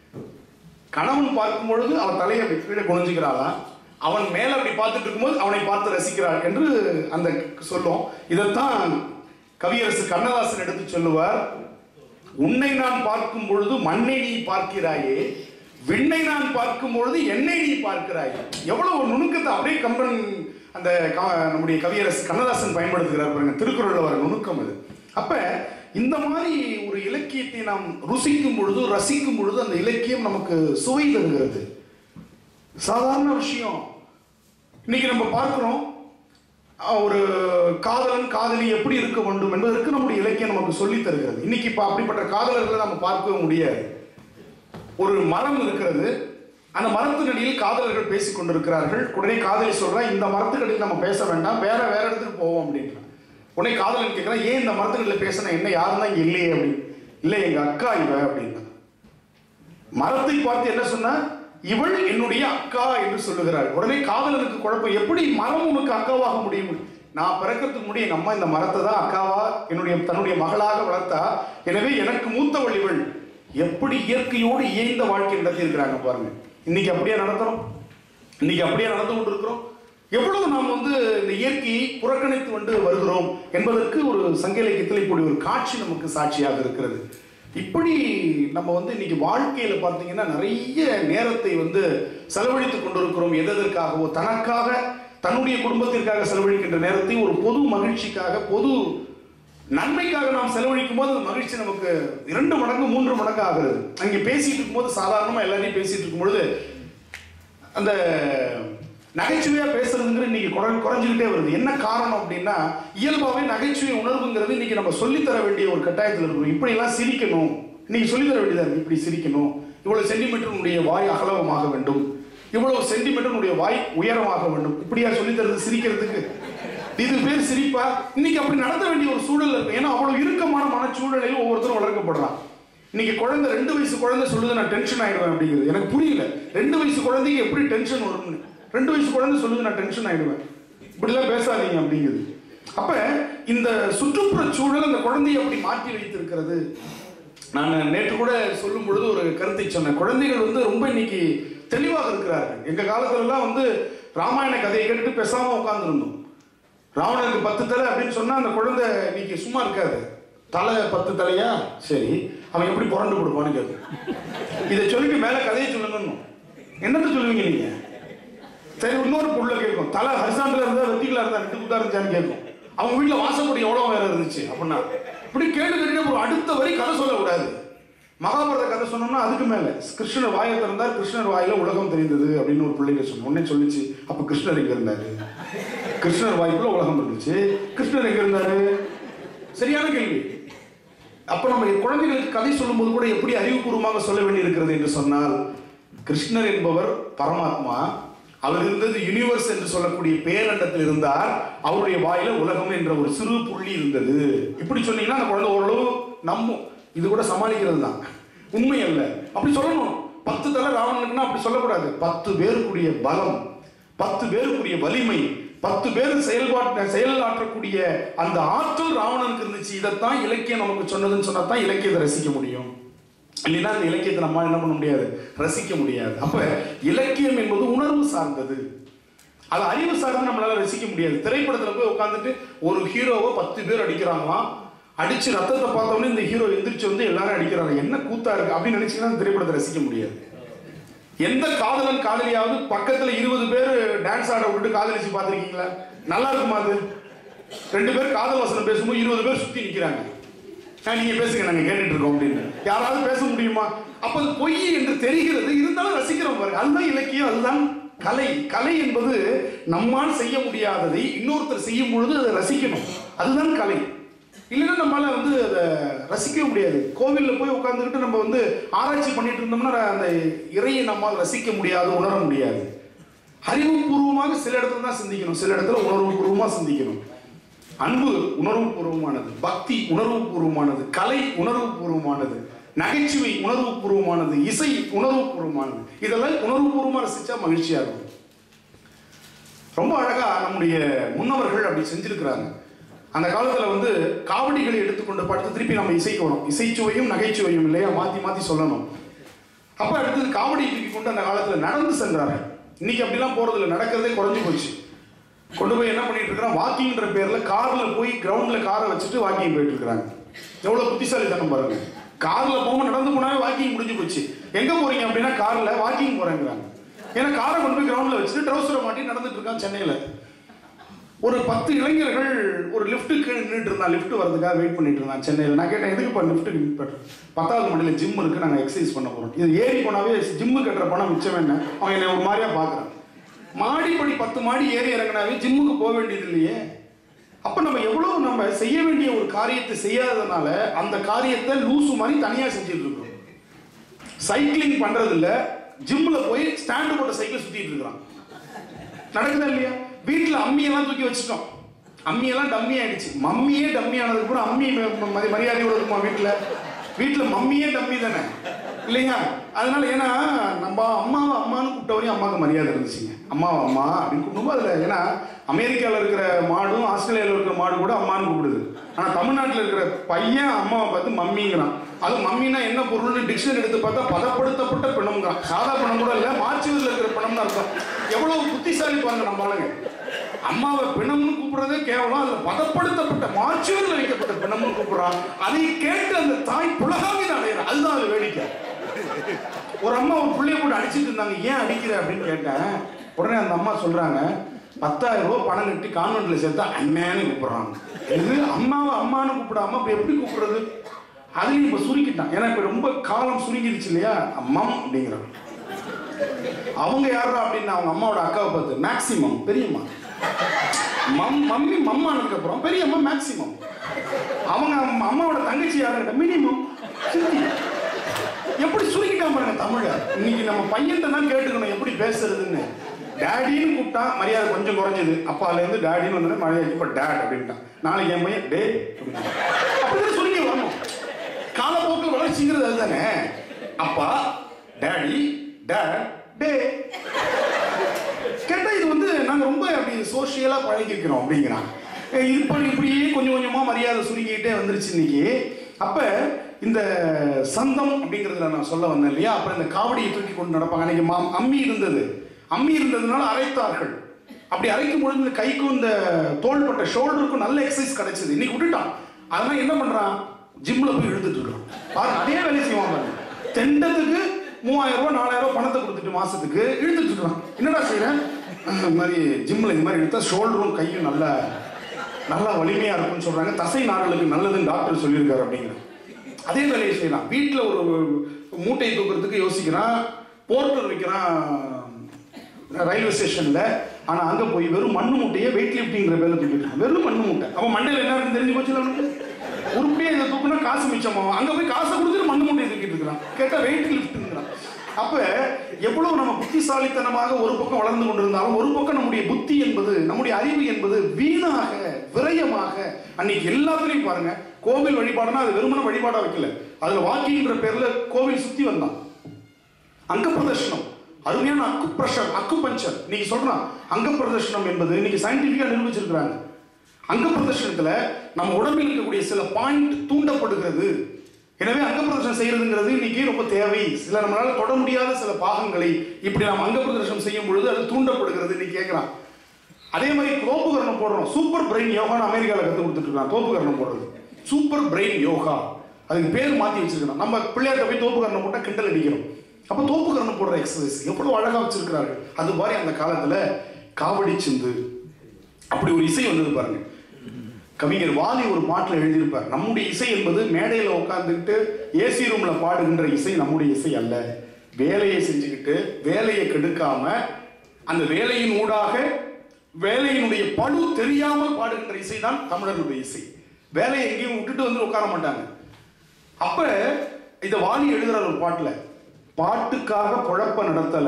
கணவன் பார்க்கும் பொழுது அவன் தலையை அப்படி கீழே குனிஞ்சுக்கிறாளாம் அவன் மேல அப்படி பார்த்துட்டு இருக்கும்போது அவனை பார்த்து ரசிக்கிறாள் என்று அந்த சொல்லும் இதைத்தான் கவியரசு கண்ணதாசன் எடுத்து சொல்லுவார் உன்னை நான் பார்க்கும் பொழுது மண்ணை நீ பார்க்கிறாயே விண்ணை நான் பார்க்கும் பொழுது என்னை நீ பார்க்கிறாய் எவ்வளவு ஒரு நுணுக்கத்தை அப்படியே கம்பன் அந்த க- நம்முடைய கவியரசு கண்ணதாசன் பயன்படுத்துகிறார் பாருங்க திருக்குறள்ல வர நுணுக்கம் அது அப்ப இந்த மாதிரி ஒரு இலக்கியத்தை நாம் ருசிக்கும் பொழுது ரசிக்கும் பொழுது அந்த இலக்கியம் நமக்கு சுவை தருகிறது சாதாரண விஷயம் இன்னைக்கு நம்ம பார்க்கிறோம் அஹ், ஒரு காதலன் காதலி எப்படி இருக்க வேண்டும் என்பதற்கு நம்முடைய இலக்கியம் நமக்கு சொல்லித் தருகிறது இன்னைக்கு இப்ப அப்படிப்பட்ட காதலர்களை நம்ம பார்க்கவே முடியாது ஒரு மரம் இருக்கிறது அந்த மரத்தினடியில் காதலர்கள் பேசிக் கொண்டிருக்கிறார்கள் உடனே காதலி சொல்றா இந்த மரத்துக்கடியில் நம்ம பேச வேண்டாம் வேற வேற இடத்துக்கு போவோம் அப்படின்றான் உடனே காதலன் கேட்கிறான் ஏன் இந்த மரத்துக்கடியில் பேசினா என்ன யாரும் தான் இங்க இல்லையே அப்படின்னு இல்லை எங்க அக்கா இவ அப்படின்னா மரத்தை பார்த்து என்ன சொன்னா இவள் என்னுடைய அக்கா என்று சொல்லுகிறாள் உடனே காதலனுக்கு குழப்பம் எப்படி மரம் உனக்கு அக்காவாக முடியும் நான் பிறக்கிறதுக்கு முன்னாடி எங்க அம்மா இந்த மரத்தை தான் அக்காவா என்னுடைய தன்னுடைய மகளாக வளர்த்தா எனவே எனக்கு மூத்தவள் இவள் எப்படி இயற்கையோடு இயைந்த வாழ்க்கை நடத்தி இருக்கிறாங்க பாருங்க இன்னைக்கு அப்படியே நடத்துறோம் இன்னைக்கு அப்படியே நடந்து கொண்டிருக்கிறோம் எவ்வளவு நாம் வந்து இந்த இயற்கையை புறக்கணித்து கொண்டு வருகிறோம் என்பதற்கு ஒரு சங்க இலக்கியத்தில் இப்படி ஒரு காட்சி நமக்கு சாட்சியாக இருக்கிறது இப்படி நம்ம வந்து இன்னைக்கு வாழ்க்கையில பார்த்தீங்கன்னா நிறைய நேரத்தை வந்து செலவழித்துக் கொண்டிருக்கிறோம் எதற்காகவோ தனக்காக தன்னுடைய குடும்பத்திற்காக செலவழிக்கின்ற நேரத்தை ஒரு பொது மகிழ்ச்சிக்காக பொது நன்மைக்காக நாம் செலவழிக்கும் போது அந்த மகிழ்ச்சி நமக்கு இரண்டு மடங்கு மூன்று மடங்கு ஆகிறது அங்கே பேசிட்டு இருக்கும்போது சாதாரணமா எல்லாரையும் பேசிட்டு இருக்கும் பொழுது அந்த நகைச்சுவையா பேசுறதுங்கிற இன்னைக்கு குறை- குறைஞ்சுக்கிட்டே வருது என்ன காரணம் அப்படின்னா இயல்பாவே நகைச்சுவை உணர்வுங்கிறது இன்னைக்கு நம்ம சொல்லித்தர வேண்டிய ஒரு கட்டாயத்தில் இருக்கணும் இப்படி எல்லாம் சிரிக்கணும் இன்னைக்கு சொல்லித்தர வேண்டியதா இருக்கு இப்படி சிரிக்கணும் இவ்வளவு சென்டிமீட்டர் உன்னுடைய வாய் அகலவமாக வேண்டும் இவ்வளவு சென்டிமீட்டர் உன்னுடைய வாய் உயரமாக வேண்டும் இப்படியா சொல்லித்தரது சிரிக்கிறதுக்கு இது பேர் சிரிப்பா இன்னைக்கு அப்படி நடத்த வேண்டிய ஒரு சூழல் இருக்கு ஏன்னா அவ்வளவு இறுக்கமான மனச்சூழலையும் ஒவ்வொருத்தரும் வளர்க்கப்படுறான் இன்னைக்கு குழந்தை ரெண்டு வயசு குழந்தை சொல்லுது நான் டென்ஷன் ஆயிடுவேன் அப்படிங்கிறது எனக்கு புரியல ரெண்டு வயசு குழந்தைக்கு எப்படி டென்ஷன் வரும்னு ரெண்டு வயசு குழந்தை சொல்லுது நான் டென்ஷன் ஆயிடுவேன் இப்படிலாம் பேசாதீங்க அப்படிங்கிறது அப்ப இந்த சுற்றுப்புற சூழல் அந்த குழந்தையை அப்படி மாற்றி வைத்திருக்கிறது நான் நேற்று கூட சொல்லும் பொழுது ஒரு கருத்தை சொன்னேன் குழந்தைகள் வந்து ரொம்ப இன்னைக்கு தெளிவாக இருக்கிறார்கள் எங்க காலத்துல எல்லாம் வந்து ராமாயண கதையை கேட்டுட்டு பேசாம உட்கார்ந்துருந்தோம் ராவணனுக்கு பத்து தலை அப்படின்னு சொன்னா அந்த குழந்தை இன்னைக்கு சும்மா இருக்காது தலை பத்து தலையா சரி அவன் எப்படி புரண்டு கொடுப்பான்னு கேட்கும் இதை சொல்லிட்டு மேல கதையை சொல்லுங்கன்னு என்னத்த சொல்லுவீங்க நீங்க சரி இன்னொரு புள்ள கேட்கும் தலை ஹரிசாண்டில் இருந்தா வெத்திகளா இருந்தா ரெண்டு குத்தா இருந்துச்சான்னு கேட்கும் அவங்க வீட்டுல வாசப்படி எவ்வளவு வேற இருந்துச்சு அப்படின்னா இப்படி கேட்டு கேட்டு ஒரு அடுத்த வரி கதை சொல்லக்கூடாது மகாபாரத கதை சொன்னோம்னா அதுக்கு மேல கிருஷ்ணர் வாயை திறந்தார் கிருஷ்ணர் வாயில உலகம் தெரிந்தது அப்படின்னு ஒரு பிள்ளைங்க சொன்னோம் உடனே சொல்லிச்சு அப்ப கிருஷ்ணர் எங்க இருந்தாரு கிருஷ்ணர் வாய்க்குள்ள உலகம் இருந்துச்சு கிருஷ்ணர் எங்க இருந்தாரு சரியான கேள்வி அப்ப நம்ம குழந்தைகளுக்கு கதை சொல்லும்போது கூட எப்படி அறிவுபூர்வமாக சொல்ல வேண்டியிருக்கிறது என்று சொன்னால் கிருஷ்ணர் என்பவர் பரமாத்மா அவர் இருந்தது யூனிவர்ஸ் என்று சொல்லக்கூடிய பேரண்டத்தில் இருந்தார் அவருடைய வாயில உலகம் என்ற ஒரு சிறு புள்ளி இருந்தது இப்படி சொன்னீங்கன்னா அந்த குழந்தை ஓரளவு நம்பும் இது கூட சமாளிக்கிறது தான் உண்மை அல்ல அப்படி சொல்லணும் பத்து தலை ராவணனுக்குன்னா அப்படி சொல்லக்கூடாது பத்து பேருக்குரிய பலம் பத்து பேருக்குரிய வலிமை பத்து பேர் செயல்பாட்டு செயலாற்றக்கூடிய அந்த ஆற்றல் ராவணனுக்கு இருந்துச்சு இதைத்தான் இலக்கியம் நமக்கு சொன்னதுன்னு சொன்னா தான் இலக்கியத்தை ரசிக்க முடியும் இல்லைன்னா அந்த இலக்கியத்தை நம்ம என்ன பண்ண முடியாது ரசிக்க முடியாது அப்ப இலக்கியம் என்பது உணர்வு சார்ந்தது அது அறிவு சார்ந்து நம்மளால ரசிக்க முடியாது திரைப்படத்துல போய் உட்காந்துட்டு ஒரு ஹீரோவை பத்து பேர் அடிக்கிறாங்களாம் அடிச்சு ரத்தத்தை பார்த்தோன்னே இந்த ஹீரோ எந்திரிச்சு வந்து எல்லாரும் அடிக்கிறாங்க என்ன கூத்தா இருக்கு அப்படின்னு நினைச்சீங்கன்னா அந்த திரைப்படத்தை ரசிக்க முடியாது எந்த காதலன் காதலியாவது பக்கத்துல இருபது பேர் டான்ஸ் ஆட விட்டுட்டு காதலிச்சு பார்த்திருக்கீங்களா நல்லா இருக்குமா அது ரெண்டு பேர் காதல் வசனம் பேசும்போது இருபது பேர் சுத்தி நிக்கிறாங்க ஆ, நீங்க பேசுங்க நாங்க கேட்டுட்டு இருக்கோம் அப்படின்னு யாராவது பேச முடியுமா அப்ப அது பொய் என்று தெரிகிறது இருந்தாலும் ரசிக்கிறோம் பாருங்க அதுதான் இலக்கியம் அதுதான் கலை கலை என்பது நம்மால் செய்ய முடியாததை இன்னொருத்தர் செய்யும் பொழுது அதை ரசிக்கணும் அதுதான் கலை இல்லைன்னா நம்மளால வந்து அதை ரசிக்கவே முடியாது கோவில்ல போய் உட்காந்துக்கிட்டு நம்ம வந்து ஆராய்ச்சி பண்ணிட்டு இருந்தோம்னா அந்த இறையை நம்மால் ரசிக்க முடியாது உணர முடியாது அறிவுபூர்வமாக சில இடத்துல தான் சிந்திக்கணும் சில இடத்துல உணர்வுபூர்வமா சிந்திக்கணும் அன்பு உணர்வுபூர்வமானது பக்தி உணர்வுபூர்வமானது கலை உணர்வுபூர்வமானது நகைச்சுவை உணர்வுபூர்வமானது இசை உணர்வுபூர்வமானது இதெல்லாம் உணர்வுபூர்வமா ரசிச்சா மகிழ்ச்சியா இருக்கும் ரொம்ப அழகா நம்முடைய முன்னவர்கள் அப்படி செஞ்சிருக்கிறாங்க அந்த காலத்துல வந்து காவடிகளை எடுத்துக்கொண்டு படுத்து திருப்பி நம்ம இசைக்கு வரும் இசைச்சுவையும் நகைச்சுவையும் இல்லையா மாத்தி மாத்தி சொல்லணும் அப்ப அடுத்தது காவடி தூக்கி கொண்டு அந்த காலத்துல நடந்து சென்றார்கள் இன்னைக்கு அப்படிலாம் போறது இல்லை நடக்கிறதே குறைஞ்சு போச்சு கொண்டு போய் என்ன பண்ணிட்டு இருக்கிறான் வாக்கிங்ன்ற பேர்ல கார்ல போய் கிரவுண்ட்ல காரை வச்சுட்டு வாக்கிங் போயிட்டு இருக்காங்க எவ்வளவு புத்திசாலித்தனம் பாருங்க கார்ல போக நடந்து போனாவே வாக்கிங் முடிஞ்சு போச்சு எங்க போறீங்க அப்படின்னா கார்ல வாக்கிங் போறேங்கிறாங்க ஏன்னா காரை கொண்டு போய் கிரவுண்ட்ல வச்சுட்டு ட்ரௌசரை மாட்டி நடந்துட்டு இருக்கான் சென்னையில ஒரு பத்து இளைஞர்கள் ஒரு லிஃப்ட்டுக்கு நின்றுட்டு இருந்தான் லிஃப்ட் வரதுக்காக வெயிட் பண்ணிட்டு இருந்தான் சென்னையில் நான் கேட்டேன் எதுக்குப்பா லிஃப்ட்டுக்கு நிற்பேன் பத்தாவது மணியில் ஜிம் இருக்கு நாங்கள் எக்ஸசைஸ் பண்ண போறோம் இது ஏறி போனாவே ஜிம்மு கட்டுற பணம் மிச்சம் என்ன அவன் என்னை ஒரு மாதிரியா பார்க்குறான் மாடிப்படி பத்து மாடி ஏறி இறங்கினாவே ஜிம்முக்கு போக வேண்டியது இல்லையே அப்ப நம்ம எவ்வளவு நம்ம செய்ய வேண்டிய ஒரு காரியத்தை செய்யாததுனால அந்த காரியத்தை லூசு மாதிரி தனியா செஞ்சுட்டு இருக்கோம் சைக்கிளிங் பண்றது இல்ல ஜிம்ல போய் ஸ்டாண்டு போட்ட சைக்கிள் சுத்திட்டு இருக்கிறான் நடக்குதா இல்லையா வீட்டுல அம்மியெல்லாம் தூக்கி வச்சுட்டோம் அம்மியெல்லாம் டம்மி ஆயிடுச்சு மம்மியே டம்மி ஆனதுக்கு கூட அம்மி ம- ம- மரியாதையோட இருக்குமா வீட்டுல வீட்டுல மம்மியே டம்மி தானே இல்லையா அதனால ஏன்னா நம்ம அம்மாவை அம்மான்னு கூப்பிட்ட வரையும் அம்மாவுக்கு மரியாதை இருந்துச்சுங்க அம்மாவை அம்மா அப்படின்னு கூப்பிடும்போது அதுல ஏன்னா அமெரிக்காவில் இருக்கிற மாடும் ஆஸ்திரேலியாவில் இருக்கிற மாடு கூட அம்மான்னு கூப்பிடுது ஆனா தமிழ்நாட்டில் இருக்கிற பையன் அம்மாவை பார்த்து மம்மிங்கிறான் அது மம்மினா என்ன பொருள்னு டிக்ஷனரி எடுத்து பார்த்தா பதப்படுத்தப்பட்ட பிணம்ங்கிறான் சாதா பிணம் கூட இல்லை மாச்சுவரில் இருக்கிற பிணம்னு அர்த்தம் எவ்வளவு புத்திசாலி பாருங்க நம்ம ஆளுங்க அம்மாவை பிணம்னு கூப்பிடுறதே கேவலம் அதுல பதப்படுத்தப்பட்ட மாச்சுவரில் வைக்கப்பட்ட பிணம்னு கூப்பிடுறான் அதை கேட்டு அந்த தாய் புலகாவித அடையிறான் அதுதான் அது வேடிக்கை ஒரு அம்மா ஒரு பிள்ளைய போட்டு அடிச்சிட்டு இருந்தாங்க ஏன் அடிக்கிற அப்படின்னு கேட்டேன் உடனே அந்த அம்மா சொல்றாங்க பத்தாயிரம் ரூபாய் பணம் கட்டி கான்வென்ட்ல சேர்த்தா அண்ணன்னு கூப்பிடுறாங்க இது அம்மாவை அம்மான்னு கூப்பிடாம இப்ப எப்படி கூப்பிடுறது அதையும் இப்ப சுருக்கிட்டான் ஏன்னா இப்ப ரொம்ப காலம் சுருங்கிடுச்சு இல்லையா மம் அப்படிங்கிறாங்க அவங்க யாரா அப்படின்னா அவங்க அம்மாவோட அக்காவை பார்த்து மேக்சிமம் பெரியம்மா மம் மம்மி மம்மானதுக்கு அப்புறம் பெரியம்மா மேக்சிமம் அவங்க அம்மா- அம்மாவோட தங்கச்சி யாருங்கிட்ட மினிமம் எப்படி சுருக்கிட்டான் பாருங்க தமிழ இன்னைக்கு நம்ம பையன்கிட்ட தான் கேட்டுக்கணும் எப்படி பேசுறதுன்னு டேடின்னு கூப்பிட்டான் மரியாதை கொஞ்சம் குறைஞ்சது அப்பால இருந்து டேடின்னு வந்தோடனே மரியாதை இப்ப டேட் அப்படின்ட்டான் நாளைக்கு என் பையன் டே அப்படின்ட்டான். அப்படிதான் சுருங்கி வரணும் காலப்போக்கில் வளர்ச்சிங்கிறது அதுதானே அப்பா டேடி டேட் டே கேட்டா இது வந்து நாங்க ரொம்ப அப்படி சோஷியலா பழகிக்கிறோம் அப்படிங்கிறாங்க அஹ் இப்படி இப்படியே கொஞ்சம் கொஞ்சமா மரியாதை சுருங்கிக்கிட்டே வந்துருச்சு இன்னைக்கு அப்ப இந்த சந்தம் அப்படிங்கிறதுல நான் சொல்ல வந்தேன் இல்லையா அப்புறம் இந்த காவடியை தூக்கி கொண்டு நடப்பாங்க அன்னைக்கு மாம் அம்மி இருந்தது அம்மி இருந்ததுனால அரைத்தார்கள் அப்படி அரைக்கும் பொழுது இந்த கைக்கும் இந்த தோள்பட்ட ஷோல்டருக்கும் நல்ல எக்ஸசைஸ் கிடைச்சது இன்னைக்கு விட்டுட்டான் அதெல்லாம் என்ன பண்றான் ஜிம்ல போய் இழுத்துட்டு இருக்கான் பாருங்க அதே வேலையை செய்வான் பாருங்க தெண்டத்துக்கு மூவாயிரம் ரூபாய் நாலாயிரம் ரூபாய் பணத்தை கொடுத்துட்டு மாசத்துக்கு இழுத்துட்டு இருக்கான் என்னடா செய்யறேன் அஹ் இந்த மாதிரி ஜிம்ல இந்த மாதிரி இழுத்தா ஷோல்டரும் கையும் நல்லா நல்லா வலிமையா இருக்கும்னு சொல்றாங்க தசை நார்களுக்கு நல்லதுன்னு டாக்டர் சொல்லியிருக்காரு அப்படிங்கிற அதே வேலையை செய்யலாம் வீட்டில் ஒரு மூட்டையை தூக்குறதுக்கு யோசிக்கிறான் போர்ட்டர் வைக்கிறான் ரயில்வே ஸ்டேஷன்ல ஆனா அங்க போய் வெறும் மண்ணு மூட்டையை வெயிட் லிஃப்டிங்கிற பேர்ல தூக்கிட்டு இருக்கான். வெறும் மண்ணு மூட்டை அவன் மண்டையில என்ன இருக்குன்னு தெரிஞ்சு போச்சு அவனுக்கு உருப்படியா இதை தூக்குனா காசு மிச்சமாகும் அங்க போய் காசை கொடுத்துட்டு மண்ணு மூட்டையை தூக்கிட்டு இருக்கிறான் கேட்டா வெயிட் லிஃப்ட்ங்கிறான் அப்ப எவ்வளவு நம்ம புத்திசாலித்தனமாக ஒரு பக்கம் வளர்ந்து கொண்டிருந்தாலும் ஒரு பக்கம் நம்முடைய புத்தி என்பது நம்முடைய அறிவு என்பது வீணாக விரயமாக அன்னைக்கு எல்லாத்துலயும் பாருங்க கோவில் வழிபாடுனா அது வெறுமன வழிபாடா வைக்கல அதுல வாக்கிங்கிற பேர்ல கோவில் சுத்தி வந்தான் அங்க பிரதர்ஷனம் அருமையான அக்கு பிரஷர் அக்கு பஞ்சர் நீங்க சொல்றான் அங்க பிரதர்ஷனம் என்பது இன்னைக்கு சயின்டிபிக்கா நிரூபிச்சிருக்கிறாங்க அங்க பிரதர்ஷனத்துல நம்ம உடம்பில் இருக்கக்கூடிய சில பாயிண்ட் தூண்டப்படுகிறது எனவே அங்க பிரதர்ஷனம் செய்யறதுங்கிறது இன்னைக்கு ரொம்ப தேவை சில நம்மளால தொட முடியாத சில பாகங்களை இப்படி நாம் அங்க பிரதர்ஷனம் செய்யும் பொழுது அது தூண்டப்படுகிறது இன்னைக்கு கேட்கிறான் அதே மாதிரி தோப்புகரணம் போடுறோம் சூப்பர் பிரெயின் யோகான்னு அமெரிக்காவில் கத்து கொடுத்துட்டு இருக்கான் தோப்புகரணம் போடுறது சூப்பர் பிரெயின் யோகா அதுக்கு பேர் மாத்தி வச்சிருக்கணும் நம்ம பிள்ளையார்ட்ட போய் தோப்புகரணம் போட்டா கிண்டல் அடிக்கிறோம் அப்ப தோப்புகரணம் போடுற எக்ஸசைஸ் எவ்வளவு அழகா வச்சிருக்கிறார்கள் அது மாதிரி அந்த காலத்துல காவடி சிந்து அப்படி ஒரு இசை வந்தது பாருங்க கவிஞர் வாலி ஒரு பாட்டில் எழுதியிருப்பார் நம்முடைய இசை என்பது மேடையில் உட்கார்ந்துக்கிட்டு ஏசி ரூம்ல பாடுகின்ற இசை நம்முடைய இசை அல்ல வேலையை செஞ்சுக்கிட்டு வேலையை கெடுக்காம அந்த வேலையின் ஊடாக வேலையினுடைய பழு தெரியாமல் பாடுகின்ற இசை தான் தமிழர்களுடைய இசை வேலையை எங்கேயும் விட்டுட்டு வந்து உட்கார மாட்டாங்க அப்ப இத வாலி எழுதுறார் ஒரு பாட்டுல பாட்டுக்காக பொழப்ப நடத்தல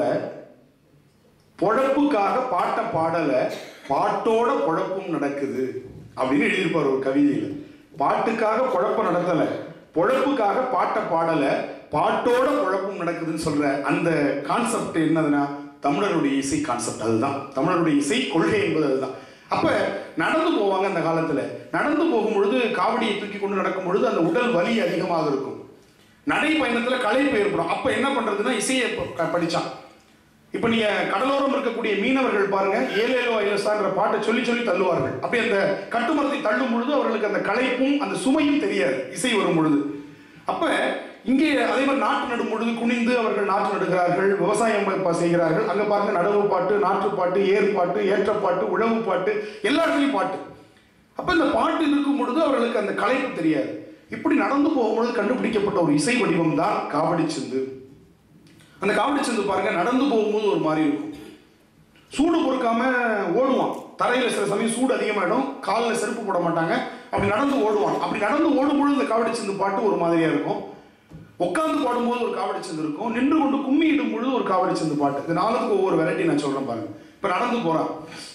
பொழப்புக்காக பாட்ட பாடல பாட்டோட பொழப்பும் நடக்குது அப்படின்னு எழுதியிருப்பார் ஒரு கவிதையில பாட்டுக்காக பொழப்ப நடத்தல பொழப்புக்காக பாட்ட பாடல பாட்டோட பொழப்பும் நடக்குதுன்னு சொல்ற அந்த கான்செப்ட் என்னதுன்னா தமிழருடைய இசை கான்செப்ட் அதுதான் தமிழருடைய இசை கொள்கை என்பது அதுதான் அப்ப நடந்து போவாங்க அந்த காலத்துல நடந்து போகும் பொழுது காவடியை தூக்கி கொண்டு நடக்கும் பொழுது அந்த உடல் வலி அதிகமாக இருக்கும் நடைப்பயணத்துல களைப்பு ஏற்படும் அப்ப என்ன பண்றதுன்னா இசையை ப- படிச்சான் இப்ப நீங்க கடலோரம் இருக்கக்கூடிய மீனவர்கள் பாருங்க ஏலேலோ ஐலசான்ற பாட்டை சொல்லி சொல்லி தள்ளுவார்கள் அப்படி அந்த கட்டுமரத்தை தள்ளும் பொழுது அவர்களுக்கு அந்த களைப்பும் அந்த சுமையும் தெரியாது இசை வரும் பொழுது அப்ப இங்கே அதே மாதிரி நாட்டு நடும் பொழுது குனிந்து அவர்கள் நாற்று நடுகிறார்கள் விவசாயம் ப- செய்கிறார்கள் அங்க பாருங்க நடவு பாட்டு நாற்று பாட்டு ஏர் பாட்டு ஏற்றப்பாட்டு உழவு பாட்டு எல்லா இடத்துலயும் பாட்டு அப்ப இந்த பாட்டு இருக்கும் பொழுது அவர்களுக்கு அந்த களைப்பு தெரியாது இப்படி நடந்து போகும்பொழுது கண்டுபிடிக்கப்பட்ட ஒரு இசை வடிவம் தான் காவடி சிந்து அந்த காவடி சிந்து பாருங்க நடந்து போகும்போது ஒரு மாதிரி இருக்கும் சூடு பொறுக்காம ஓடுவான் தரையில சில சமயம் சூடு அதிகமாயிடும் காலில் செருப்பு போட மாட்டாங்க அப்படி நடந்து ஓடுவான் அப்படி நடந்து ஓடும்பொழுது இந்த காவடி சிந்து பாட்டு ஒரு மாதிரியா இருக்கும் உட்கார்ந்து பாடும்போது ஒரு காவடி சிந்து இருக்கும் நின்று கொண்டு கும்மி இடும் பொழுது ஒரு காவடி சிந்து பாட்டு இந்த நாளுக்கு ஒவ்வொரு வெரைட்டி நான் சொல்றேன் பாருங்க இப்ப நடந்து போறான்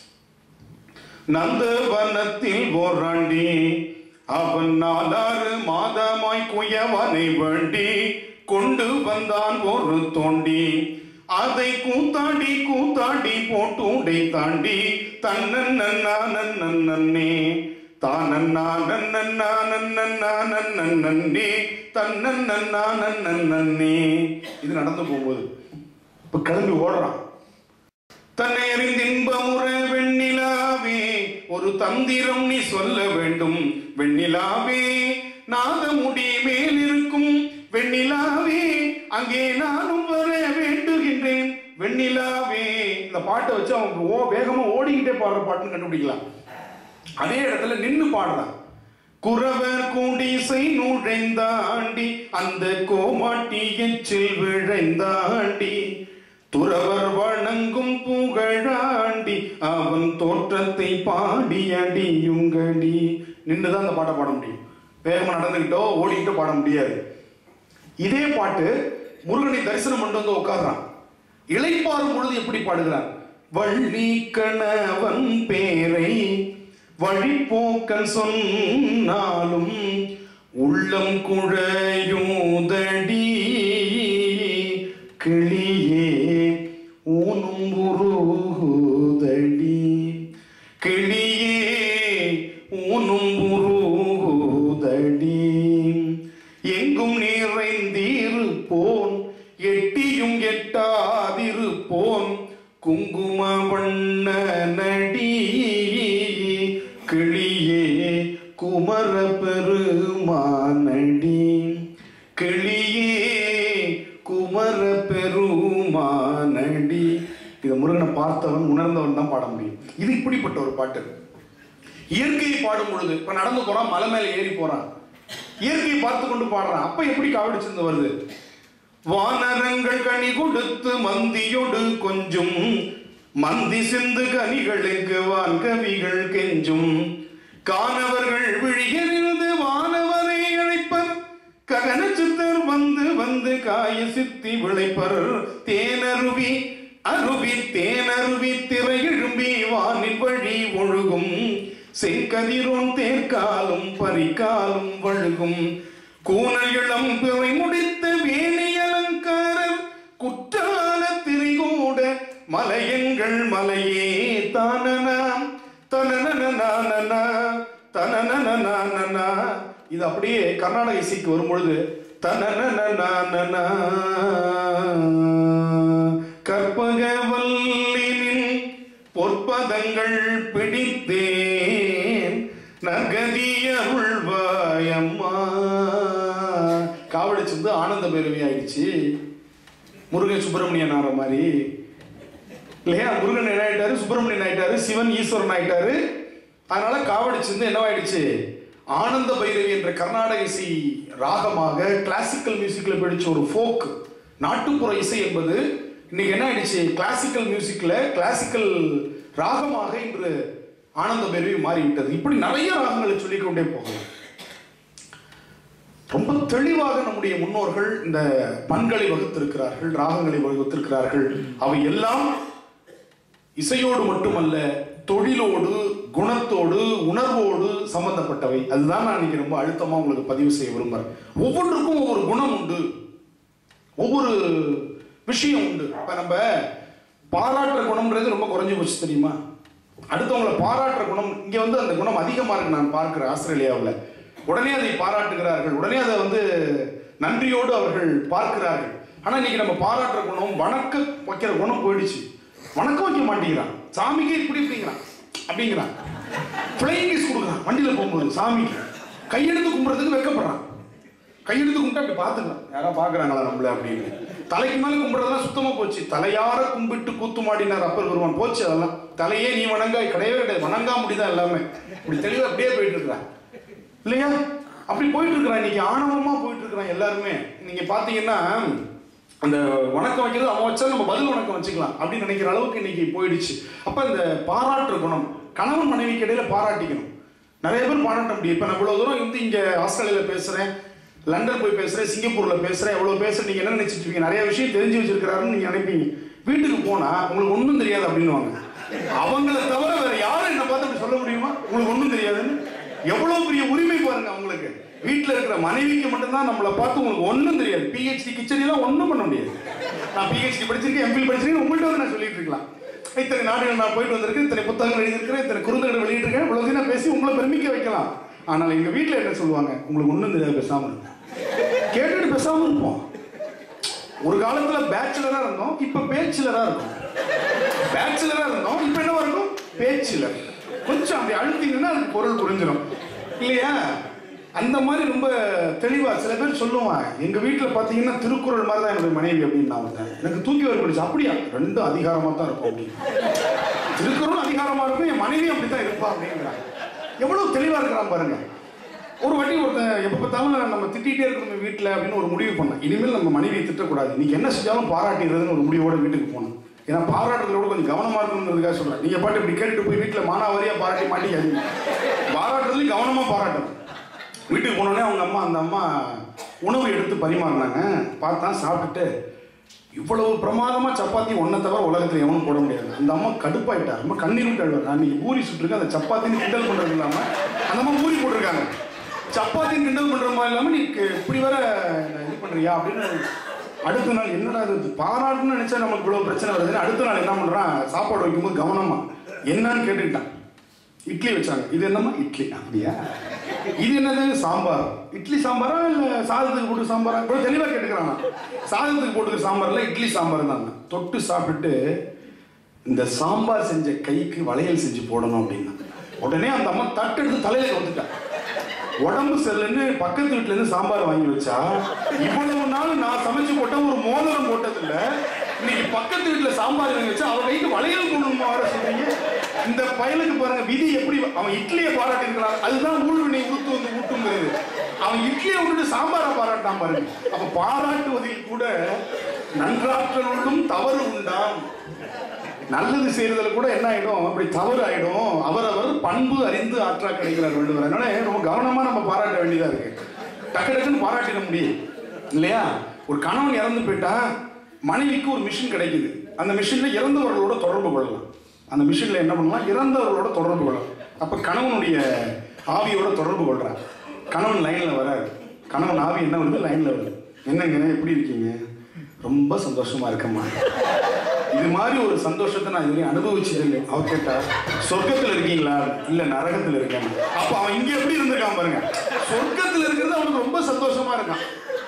நந்தவனத்தில் போராண்டி அவன் நாலாறு மாதமாய் குயவனை வேண்டி கொண்டு வந்தான் ஒரு தோண்டி அதை கூத்தாடி கூத்தாடி போட்டூடை தாண்டி தன்னே தானே தன்னே இது நடந்து போகும்போது இப்ப கிளம்பி ஓடுறான் தன்னை அறிந்தின்பமுற வெண்ணிலாவே ஒரு தந்திரம் நீ சொல்ல வேண்டும் வெண்ணிலாவே நாதமுடி மேல் இருக்கும் வெண்ணிலாவே அங்கே நானும் வர வேண்டுகின்றேன் வெண்ணிலாவே இந்த பாட்டை வச்சு அவங்க ஓ வேகமா ஓடிக்கிட்டே பாடுற பாட்டுன்னு கண்டுபிடிக்கலாம் அதே இடத்துல நின்னு பாடுறான் குறவர் கூடிசை நுழைந்தாண்டி அந்த கோமாட்டி எச்சில் விழைந்தாண்டி துறவர் வணங்கும் புகழாண்டி அவன் தோற்றத்தை பாடி அடியுங்கடி நின்றுதான் அந்த பாட்டை பாட முடியும் வேகமா நடந்துகிட்டோ ஓடிக்கிட்டோ பாட முடியாது இதே பாட்டு முருகனை தரிசனம் பண்ணிட்டு வந்து உட்கார்றான் இளைப்பாறும் பொழுது எப்படி பாடுகிறான் வள்ளி கணவன் பேரை வழிப்போக்கன் சொன்னாலும் உள்ளம் குழையோதடி கிளியே ஊனும் உருகுதடி கிளியே ஊனும் உருகுதடி எங்கும் நிறைந்திருப்போன் எட்டியும் எட்டாதிருப்போன் குங்கும வண்ண அப்படிப்பட்ட ஒரு பாட்டு இயற்கையை பாடும் பொழுது இப்ப நடந்து போறான் மலை மேல ஏறி போறான் இயற்கையை பார்த்து கொண்டு பாடுறான் அப்ப எப்படி காவடி சிந்து வருது வானரங்கள் கனி கொடுத்து மந்தியொடு கொஞ்சும் மந்தி சிந்து கனிகளுக்கு வான் கவிகள் கெஞ்சும் காணவர்கள் விழிகளிருந்து வானவரை அழைப்பர் ககன சித்தர் வந்து வந்து காய சித்தி விளைப்பர் தேனருவி அருவி தேனருவி திரை எழும்பி வானின் வழி ஒழுகும் செங்கதிரோன் தேர்காலும் பரிகாலும் வழுகும் கூனல் இளம் பிறை முடித்த வேணி அலங்காரர் குற்றால திரிகூட மலையங்கள் மலையே தானனாம் தனனனனானனா தனனனனானனா இது அப்படியே கர்நாடக இசைக்கு வரும்பொழுது தனனனனானனா கற்பகவல்லினின் பொற்பதங்கள் பிடித்தேன் நகதி அருள்வாயம்மா காவடி சிந்து ஆனந்த பேரவி ஆயிடுச்சு முருகன் சுப்பிரமணியன் ஆற மாதிரி இல்லையா முருகன் என்ன ஆயிட்டாரு சுப்பிரமணியன் ஆயிட்டாரு சிவன் ஈஸ்வரன் ஆயிட்டாரு அதனால காவடி சிந்து என்னவாயிடுச்சு ஆனந்த பைரவி என்ற கர்நாடக இசை ராகமாக கிளாசிக்கல் மியூசிக்ல பிடிச்ச ஒரு ஃபோக் நாட்டுப்புற இசை என்பது இன்னைக்கு என்ன ஆயிடுச்சு கிளாசிக்கல் மியூசிக்ல கிளாசிக்கல் ராகமாக இன்று ஆனந்த பைரவி மாறிவிட்டது இப்படி நிறைய ராகங்களை சொல்லிக்கொண்டே போகலாம் ரொம்ப தெளிவாக நம்முடைய முன்னோர்கள் இந்த பண்களை வகுத்திருக்கிறார்கள் ராகங்களை வகுத்திருக்கிறார்கள் அவை எல்லாம் இசையோடு மட்டுமல்ல தொழிலோடு குணத்தோடு உணர்வோடு சம்பந்தப்பட்டவை அதுதான் நான் இன்னைக்கு ரொம்ப அழுத்தமா உங்களுக்கு பதிவு செய்ய விரும்புறேன் ஒவ்வொன்றுக்கும் ஒவ்வொரு குணம் உண்டு ஒவ்வொரு விஷயம் உண்டு இப்ப நம்ம பாராட்டுற குணம்ன்றது ரொம்ப குறைஞ்சு போச்சு தெரியுமா அடுத்தவங்களை பாராட்டுற குணம் இங்க வந்து அந்த குணம் அதிகமா இருக்கு நான் பார்க்கிறேன் ஆஸ்திரேலியாவில் உடனே அதை பாராட்டுகிறார்கள் உடனே அதை வந்து நன்றியோடு அவர்கள் பார்க்கிறார்கள் ஆனா இன்னைக்கு நம்ம பாராட்டுற குணம் வணக்க வைக்கிற குணம் போயிடுச்சு வணக்கம் வைக்க மாட்டேங்கிறான் சாமிக்கே இப்படி இப்படிங்கிறான் அப்படிங்கிறான் ஃப்ளைங் கிஸ் கொடுக்குறான் வண்டியில போகும்போது சாமிக்கு கையெடுத்து கும்பிடுறதுக்கு வெக்கப்படுறான் கையெடுத்து கும்பிட்டு அப்படி பார்த்துக்கலாம் யாரா பார்க்குறாங்களா நம்மள அப்படின்னு தலைக்கு மேல கும்பிடுறதெல்லாம் சுத்தமா போச்சு தலையார கும்பிட்டு கூத்து மாடினார் அப்பர் பெருமான் போச்சு அதெல்லாம் தலையே நீ வணங்கா கிடையவே கிடையாது வணங்கா முடிதான் எல்லாமே இப்படி தெளிவா அப்படியே போயிட்டு இருக்கிறான் இல்லையா அப்படி போயிட்டு இருக்கிறான் இன்னைக்கு ஆணவமா போயிட்டு இருக்கிறான் எல்லாருமே நீங்க பாத்தீங்கன்னா அந்த வணக்கம் வைக்கிறது அவன் வச்சா நம்ம பதில் வணக்கம் வச்சுக்கலாம் அப்படின்னு நினைக்கிற அளவுக்கு இன்னைக்கு போயிடுச்சு அப்ப இந்த பாராட்டுற குணம் கணவன் மனைவிக்கு இடையில பாராட்டிக்கணும் நிறைய பேர் பாராட்ட முடியும் இப்ப நான் இவ்வளவு தூரம் வந்து இங்க ஆஸ்திரேலியால பேசுறேன் லண்டன் போய் பேசுறேன் சிங்கப்பூர்ல பேசுறேன் எவ்வளவு பேசுறேன் நீங்க என்ன நினைச்சிட்டு இருக்கீங்க நிறைய விஷயம் தெரிஞ்சு வச்சிருக்கிறாருன்னு நீங்க நினைப்பீங்க வீட்டுக்கு போனா உங்களுக்கு ஒண்ணும் தெரியாது அப்படின்னுவாங்க அவங்கள தவிர வேற யாரும் என்ன பார்த்து அப்படி சொல்ல முடியுமா உங்களுக்கு ஒண்ணும் தெரியாதுன்னு எவ்வளவு பெரிய உரிமை பாருங்க அவங்களுக்கு வீட்டுல இருக்கிற மனைவிக்கு மட்டும்தான் நம்மளை பார்த்து உங்களுக்கு ஒண்ணும் தெரியாது பிஹெச்டி கிச்சடி எல்லாம் ஒண்ணும் பண்ண முடியாது நான் பிஹெச்டி படிச்சிருக்கேன் எம்பில் படிச்சிருக்கேன் உங்கள்கிட்ட வந்து நான் சொல்லிட்டு இருக்கலாம் இத்தனை நாடுகள் நான் போயிட்டு வந்திருக்கேன் இத்தனை புத்தகங்கள் எழுதியிருக்கிறேன் இத்தனை குறுந்தகங்கள் வெளியிட்டிருக்கேன் இவ்வளவு நான் பேசி உங்களை பெருமிக்க வைக்கலாம் ஆனால் எங்க வீட்டுல என்ன சொல்லுவாங்க உங்களுக்கு ஒண்ணும் தெரியாது பேசாம இருங்க கேட்டுட்டு பேசாம இருப்போம் ஒரு காலத்துல பேச்சுலரா இருந்தோம் இப்ப பேச்சுலரா இருக்கும் பேச்சுலரா இருந்தோம் இப்ப என்ன இருக்கும் பேச்சுலர் கொஞ்சம் அப்படி அழுத்தீங்கன்னா அதுக்கு பொருள் புரிஞ்சிடும் இல்லையா அந்த மாதிரி ரொம்ப தெளிவா சில பேர் சொல்லுவான் எங்க வீட்டுல பாத்தீங்கன்னா திருக்குறள் மாதிரி தான் என்னுடைய மனைவி அப்படின்னு நான் வந்தேன் எனக்கு தூக்கி வர பிடிச்சு அப்படியா ரெண்டும் அதிகாரமா தான் இருக்கும் அப்படின்னு திருக்குறளும் அதிகாரமா இருக்கும் என் மனைவி அப்படித்தான் இருப்பா அப்படிங்கிறாங்க எவ்வளவு தெளிவா இருக்கிறான் பாருங்க ஒரு வாட்டி ஒருத்தன் எப்ப பார்த்தாலும் நம்ம திட்டிகிட்டே இருக்கணும் வீட்டுல அப்படின்னு ஒரு முடிவு பண்ணேன் இனிமேல் நம்ம மனைவியை திட்டக்கூடாது இன்னைக்கு என்ன செஞ்சாலும் பாராட்டிடுறதுன்னு ஒரு முடிவோட வீட்டுக்கு போனேன் ஏன்னா பாராட்டுறதோட கொஞ்சம் கவனமா இருக்கணுன்றதுக்காக சொல்றேன் நீங்க பாட்டு இப்படி கேட்டுட்டு போய் வீட்டுல மானாவாரியா பாராட்டி மாட்டிக்காதீங்க பாராட்டுறதுலயும் கவனமா பாராட்டணும் வீட்டுக்கு போனோடனே அவங்க அம்மா அந்த அம்மா உணவு எடுத்து பரிமாறினாங்க பார்த்தா சாப்பிட்டுட்டு இவ்வளவு பிரமாதமா சப்பாத்தி ஒன்றை தவிர உலகத்துல எவனும் போட முடியாது அந்த அம்மா கடுப்பாயிட்டா ரொம்ப கண்ணீர் விட்டு அழுவாங்க நான் இன்னைக்கு பூரி சுட்டுருக்கேன் அந்த சப்பாத்தின்னு கிண்டல் பண்றது இல்லாம அந்த அம்மா பூரி போட்டிருக்காங்க சப்பாத்தின்னு கிண்டல் பண்ற மாதிரி இல்லாம நீ கு- இப்படி வர இது பண்றியா அப்படின்னு அடுத்த நாள் என்னடா இது பாராட்டுன்னு நினைச்சா நமக்கு இவ்வளவு பிரச்சனை வருதுன்னு அடுத்த நாள் என்ன பண்றான் சாப்பாடு வைக்கும்போது கவனமா என்னன்னு கேட்டுக்கிட்டான் இட்லி வச்சாங்க இது என்னம்மா இட்லி அப்படியா இது என்னது சாம்பார் இட்லி சாம்பாரா இல்ல சாதத்துக்கு போட்டு சாம்பாரா கூட தெளிவா கேட்டுக்கிறாங்க சாதத்துக்கு போட்டுக்க சாம்பார்ல இட்லி சாம்பார் தான் தொட்டு சாப்பிட்டுட்டு இந்த சாம்பார் செஞ்ச கைக்கு வளையல் செஞ்சு போடணும் அப்படின்னா உடனே அந்த அம்மா தட்டு எடுத்து தலையில வந்துட்டா உடம்பு சரியில்லைன்னு பக்கத்து வீட்டுல இருந்து சாம்பார் வாங்கி வச்சா இவ்வளவு நாள் நான் சமைச்சு போட்ட ஒரு மோதிரம் போட்டது இல்ல இன்னைக்கு பக்கத்து வீட்டுல சாம்பார் வாங்கி வச்சா அவ கைக்கு வளையல் போடணுமா வர சொல்றீங்க இந்த பயலுக்கு பாருங்க விதி எப்படி அவன் இட்லியை பாராட்டி இருக்கிறான் அதுதான் ஊழ்வினை உறுத்து வந்து ஊட்டுங்கிறது அவன் இட்லியை விட்டுட்டு சாம்பாரை பாராட்டான் பாருங்க அப்ப பாராட்டுவதில் கூட நன்றாற்றலும் தவறு உண்டாம் நல்லது செய்யறதுல கூட என்ன ஆயிடும் அப்படி தவறு ஆயிடும் அவரவர் பண்பு அறிந்து ஆற்றா கிடைக்கிறார் வள்ளுவர் அதனால ரொம்ப கவனமா நம்ம பாராட்ட வேண்டியதா இருக்கு டக்கு டக்குன்னு பாராட்டிட முடியும் இல்லையா ஒரு கணவன் இறந்து போயிட்டா மனைவிக்கு ஒரு மிஷின் கிடைக்குது அந்த மிஷின்ல இறந்தவர்களோட தொடர்பு கொள்ளலாம் அந்த மிஷின்ல என்ன பண்ணலாம் இறந்தவர்களோட தொடர்பு கொள்ளலாம் அப்ப கணவனுடைய ஆவியோட தொடர்பு கொள்றான் கணவன் லைன்ல வராரு கணவன் ஆவி என்ன வருது லைன்ல வருது என்னங்க எப்படி இருக்கீங்க ரொம்ப சந்தோஷமா இருக்கம்மா இது மாதிரி ஒரு சந்தோஷத்தை நான் இதுவரையும் அனுபவிச்சது இல்லை அவ கேட்டா சொர்க்கத்துல இருக்கீங்களா இல்ல நரகத்துல இருக்கேன் அப்ப அவன் இங்க எப்படி இருந்திருக்கான் பாருங்க சொர்க்கத்துல இருக்கிறது அவனுக்கு ரொம்ப சந்தோஷமா இருக்கான்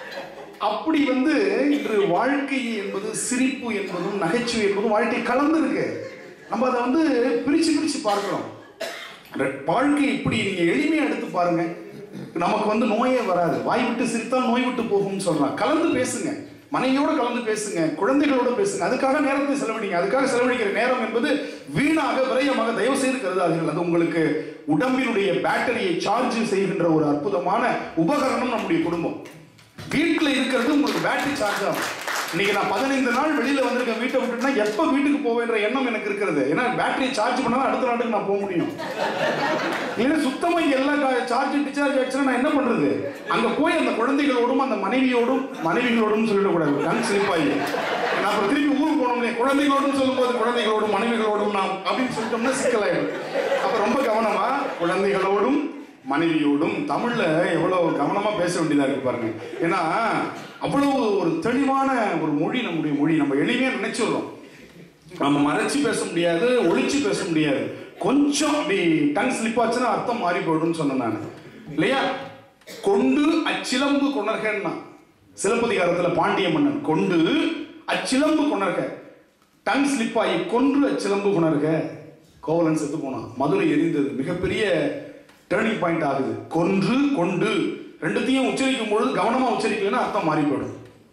அப்படி வந்து இன்று வாழ்க்கை என்பது சிரிப்பு என்பதும் நகைச்சுவை என்பதும் வாழ்க்கை கலந்து இருக்கு நம்ம அதை வந்து பிரிச்சு பிரிச்சு பார்க்கிறோம் ரெ- வாழ்க்கை இப்படி நீங்க எளிமையா எடுத்து பாருங்க நமக்கு வந்து நோயே வராது வாய் விட்டு சிரித்தால் நோய் விட்டு போகும்னு சொல்றான் கலந்து பேசுங்க மனைவியோட கலந்து பேசுங்க குழந்தைகளோட பேசுங்க அதுக்காக நேரத்தை செலவழிங்க அதுக்காக செலவழிக்கிற நேரம் என்பது வீணாக விரயமாக தயவு செய்து கருதாதீர்கள் அது உங்களுக்கு உடம்பினுடைய பேட்டரியை சார்ஜ் செய்கின்ற ஒரு அற்புதமான உபகரணம் நம்முடைய குடும்பம் வீட்டில் இருக்கிறது உங்களுக்கு பேட்டரி சார்ஜ் ஆகும் இன்னைக்கு நான் பதினைந்து நாள் வெளியில வந்திருக்கேன் வீட்டை விட்டுனா எப்ப வீட்டுக்கு போவேன்ற எண்ணம் எனக்கு இருக்கிறது ஏன்னா பேட்டரியை சார்ஜ் பண்ணா அடுத்த நாட்டுக்கு நான் போக முடியும் இல்லைன்னா சுத்தமா இங்க எல்லா சார்ஜ் டிஸ்சார்ஜ் ஆச்சுன்னா நான் என்ன பண்றது அங்க போய் அந்த குழந்தைகளோடும் அந்த மனைவியோடும் மனைவிகளோடும் சொல்லிடக்கூடாது கண் சிரிப்பாயி நான் அப்புறம் திருப்பி ஊருக்கு போனோம்லே குழந்தைகளோடும் சொல்லும்போது குழந்தைகளோடும் மனைவிகளோடும் நாம் அப்படின்னு சொல்லிட்டோம்னா சிக்கலாயிடும் அப்ப ரொம்ப கவனமா குழந்தைகளோடும் மனைவியோடும் தமிழ்ல எவ்வளவு கவனமா பேச வேண்டியதா இருக்கு பாருங்க ஏன்னா அவ்வளவு ஒரு தெளிவான ஒரு மொழி நம்முடைய மொழி நம்ம எளிமையா நினைச்சிடுறோம் நம்ம மறைச்சு பேச முடியாது ஒளிச்சு பேச முடியாது கொஞ்சம் அப்படி டங் ஸ்லிப் ஆச்சுன்னா அர்த்தம் மாறி போயிடும்னு சொன்னேன் நான் இல்லையா கொண்டு அச்சிலம்பு கொணர்கன்னா சிலப்பதிகாரத்துல பாண்டிய மன்னன் கொண்டு அச்சிலம்பு கொணர்க டங் ஸ்லிப் ஆகி கொன்று அச்சிலம்பு கொணர்க கோவலன் செத்து போனான் மதுரை எரிந்தது மிகப்பெரிய டேர்னிங் பாயிண்ட் ஆகுது கொன்று கொண்டு ரெண்டுத்தையும் உச்சரிக்கும் பொழுது கவனமா உச்சரிக்கலைன்னா அர்த்தம் மாறி போயிடும்